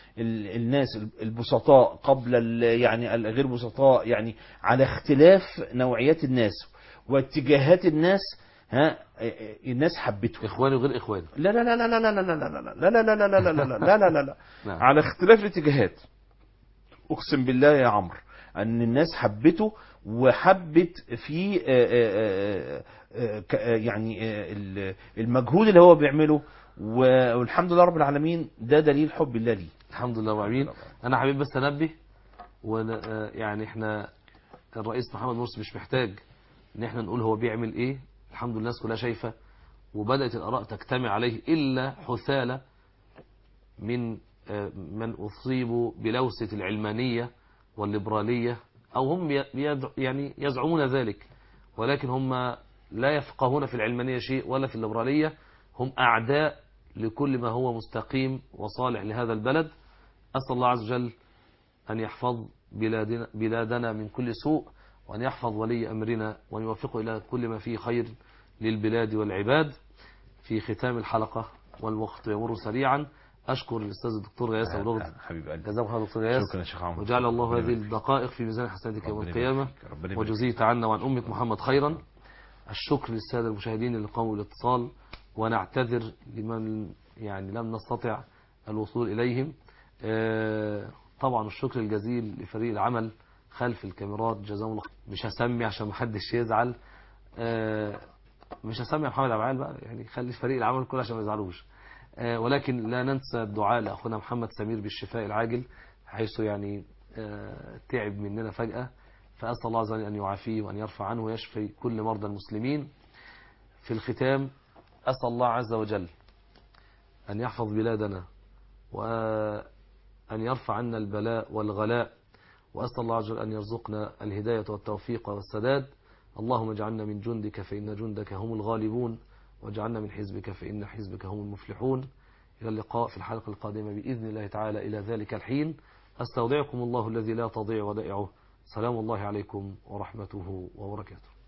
ال- الناس البسطاء قبل ال- يعني الغير بسطاء يعني على اختلاف نوعيات الناس واتجاهات الناس ها الناس حبته اخواني وغير اخواني لا لا لا لا لا لا لا لا لا لا لا لا لا لا لا لا لا لا لا نعم. على اختلاف الاتجاهات اقسم بالله يا عمرو ان الناس حبته وحبت في آه، آه، آه، ك- آه، يعني آه، ال- المجهود اللي هو بيعمله و- والحمد لله رب العالمين ده دليل حب الله ليه الحمد لله وعمين انا حبيب بس انبه وانا آه، يعني احنا الرئيس محمد مرسي مش محتاج ان احنا نقول هو بيعمل ايه الحمد لله الناس كلها شايفه وبدات الاراء تجتمع عليه الا حثاله من آه، من اصيبوا بلوسه العلمانيه والليبراليه او هم ي- يدع- يعني يزعمون ذلك ولكن هم لا يفقهون في العلمانيه شيء ولا في الليبراليه هم اعداء لكل ما هو مستقيم وصالح لهذا البلد أسأل الله عز وجل أن يحفظ بلادنا, بلادنا من كل سوء وأن يحفظ ولي أمرنا وأن يوفقه إلى كل ما فيه خير للبلاد والعباد في ختام الحلقة والوقت يمر سريعا أشكر الأستاذ الدكتور غياث أبو لغد حبيب قلبي جزاكم الله دكتور غياث شكرا يا شيخ عمرو وجعل الله ربنا هذه يبارك الدقائق في ميزان حسناتك يوم ربنا القيامة يبارك فيك. ربنا يبارك وجزيت عنا وعن أمة محمد خيرا الشكر للسادة المشاهدين اللي قاموا بالاتصال ونعتذر لمن يعني لم نستطع الوصول إليهم آه، طبعا الشكر الجزيل لفريق العمل خلف الكاميرات جزاهم الله خير. مش هسمي عشان محدش يزعل آه، مش هسمي يا محمد عبعال بقى يعني خلي فريق العمل كله عشان ما يزعلوش آه، ولكن لا ننسى الدعاء لأخونا محمد سمير بالشفاء العاجل حيث يعني آه، تعب مننا فجأة فأسأل الله عز وجل أن يعافيه وأن يرفع عنه ويشفي كل مرضى المسلمين في الختام أسأل الله عز وجل أن يحفظ بلادنا وأن يرفع عنا البلاء والغلاء وأسأل الله عز وجل أن يرزقنا الهداية والتوفيق والسداد اللهم اجعلنا من جندك فإن جندك هم الغالبون واجعلنا من حزبك فإن حزبك هم المفلحون إلى اللقاء في الحلقة القادمة بإذن الله تعالى إلى ذلك الحين أستودعكم الله الذي لا تضيع ودائعه سلام الله عليكم ورحمته وبركاته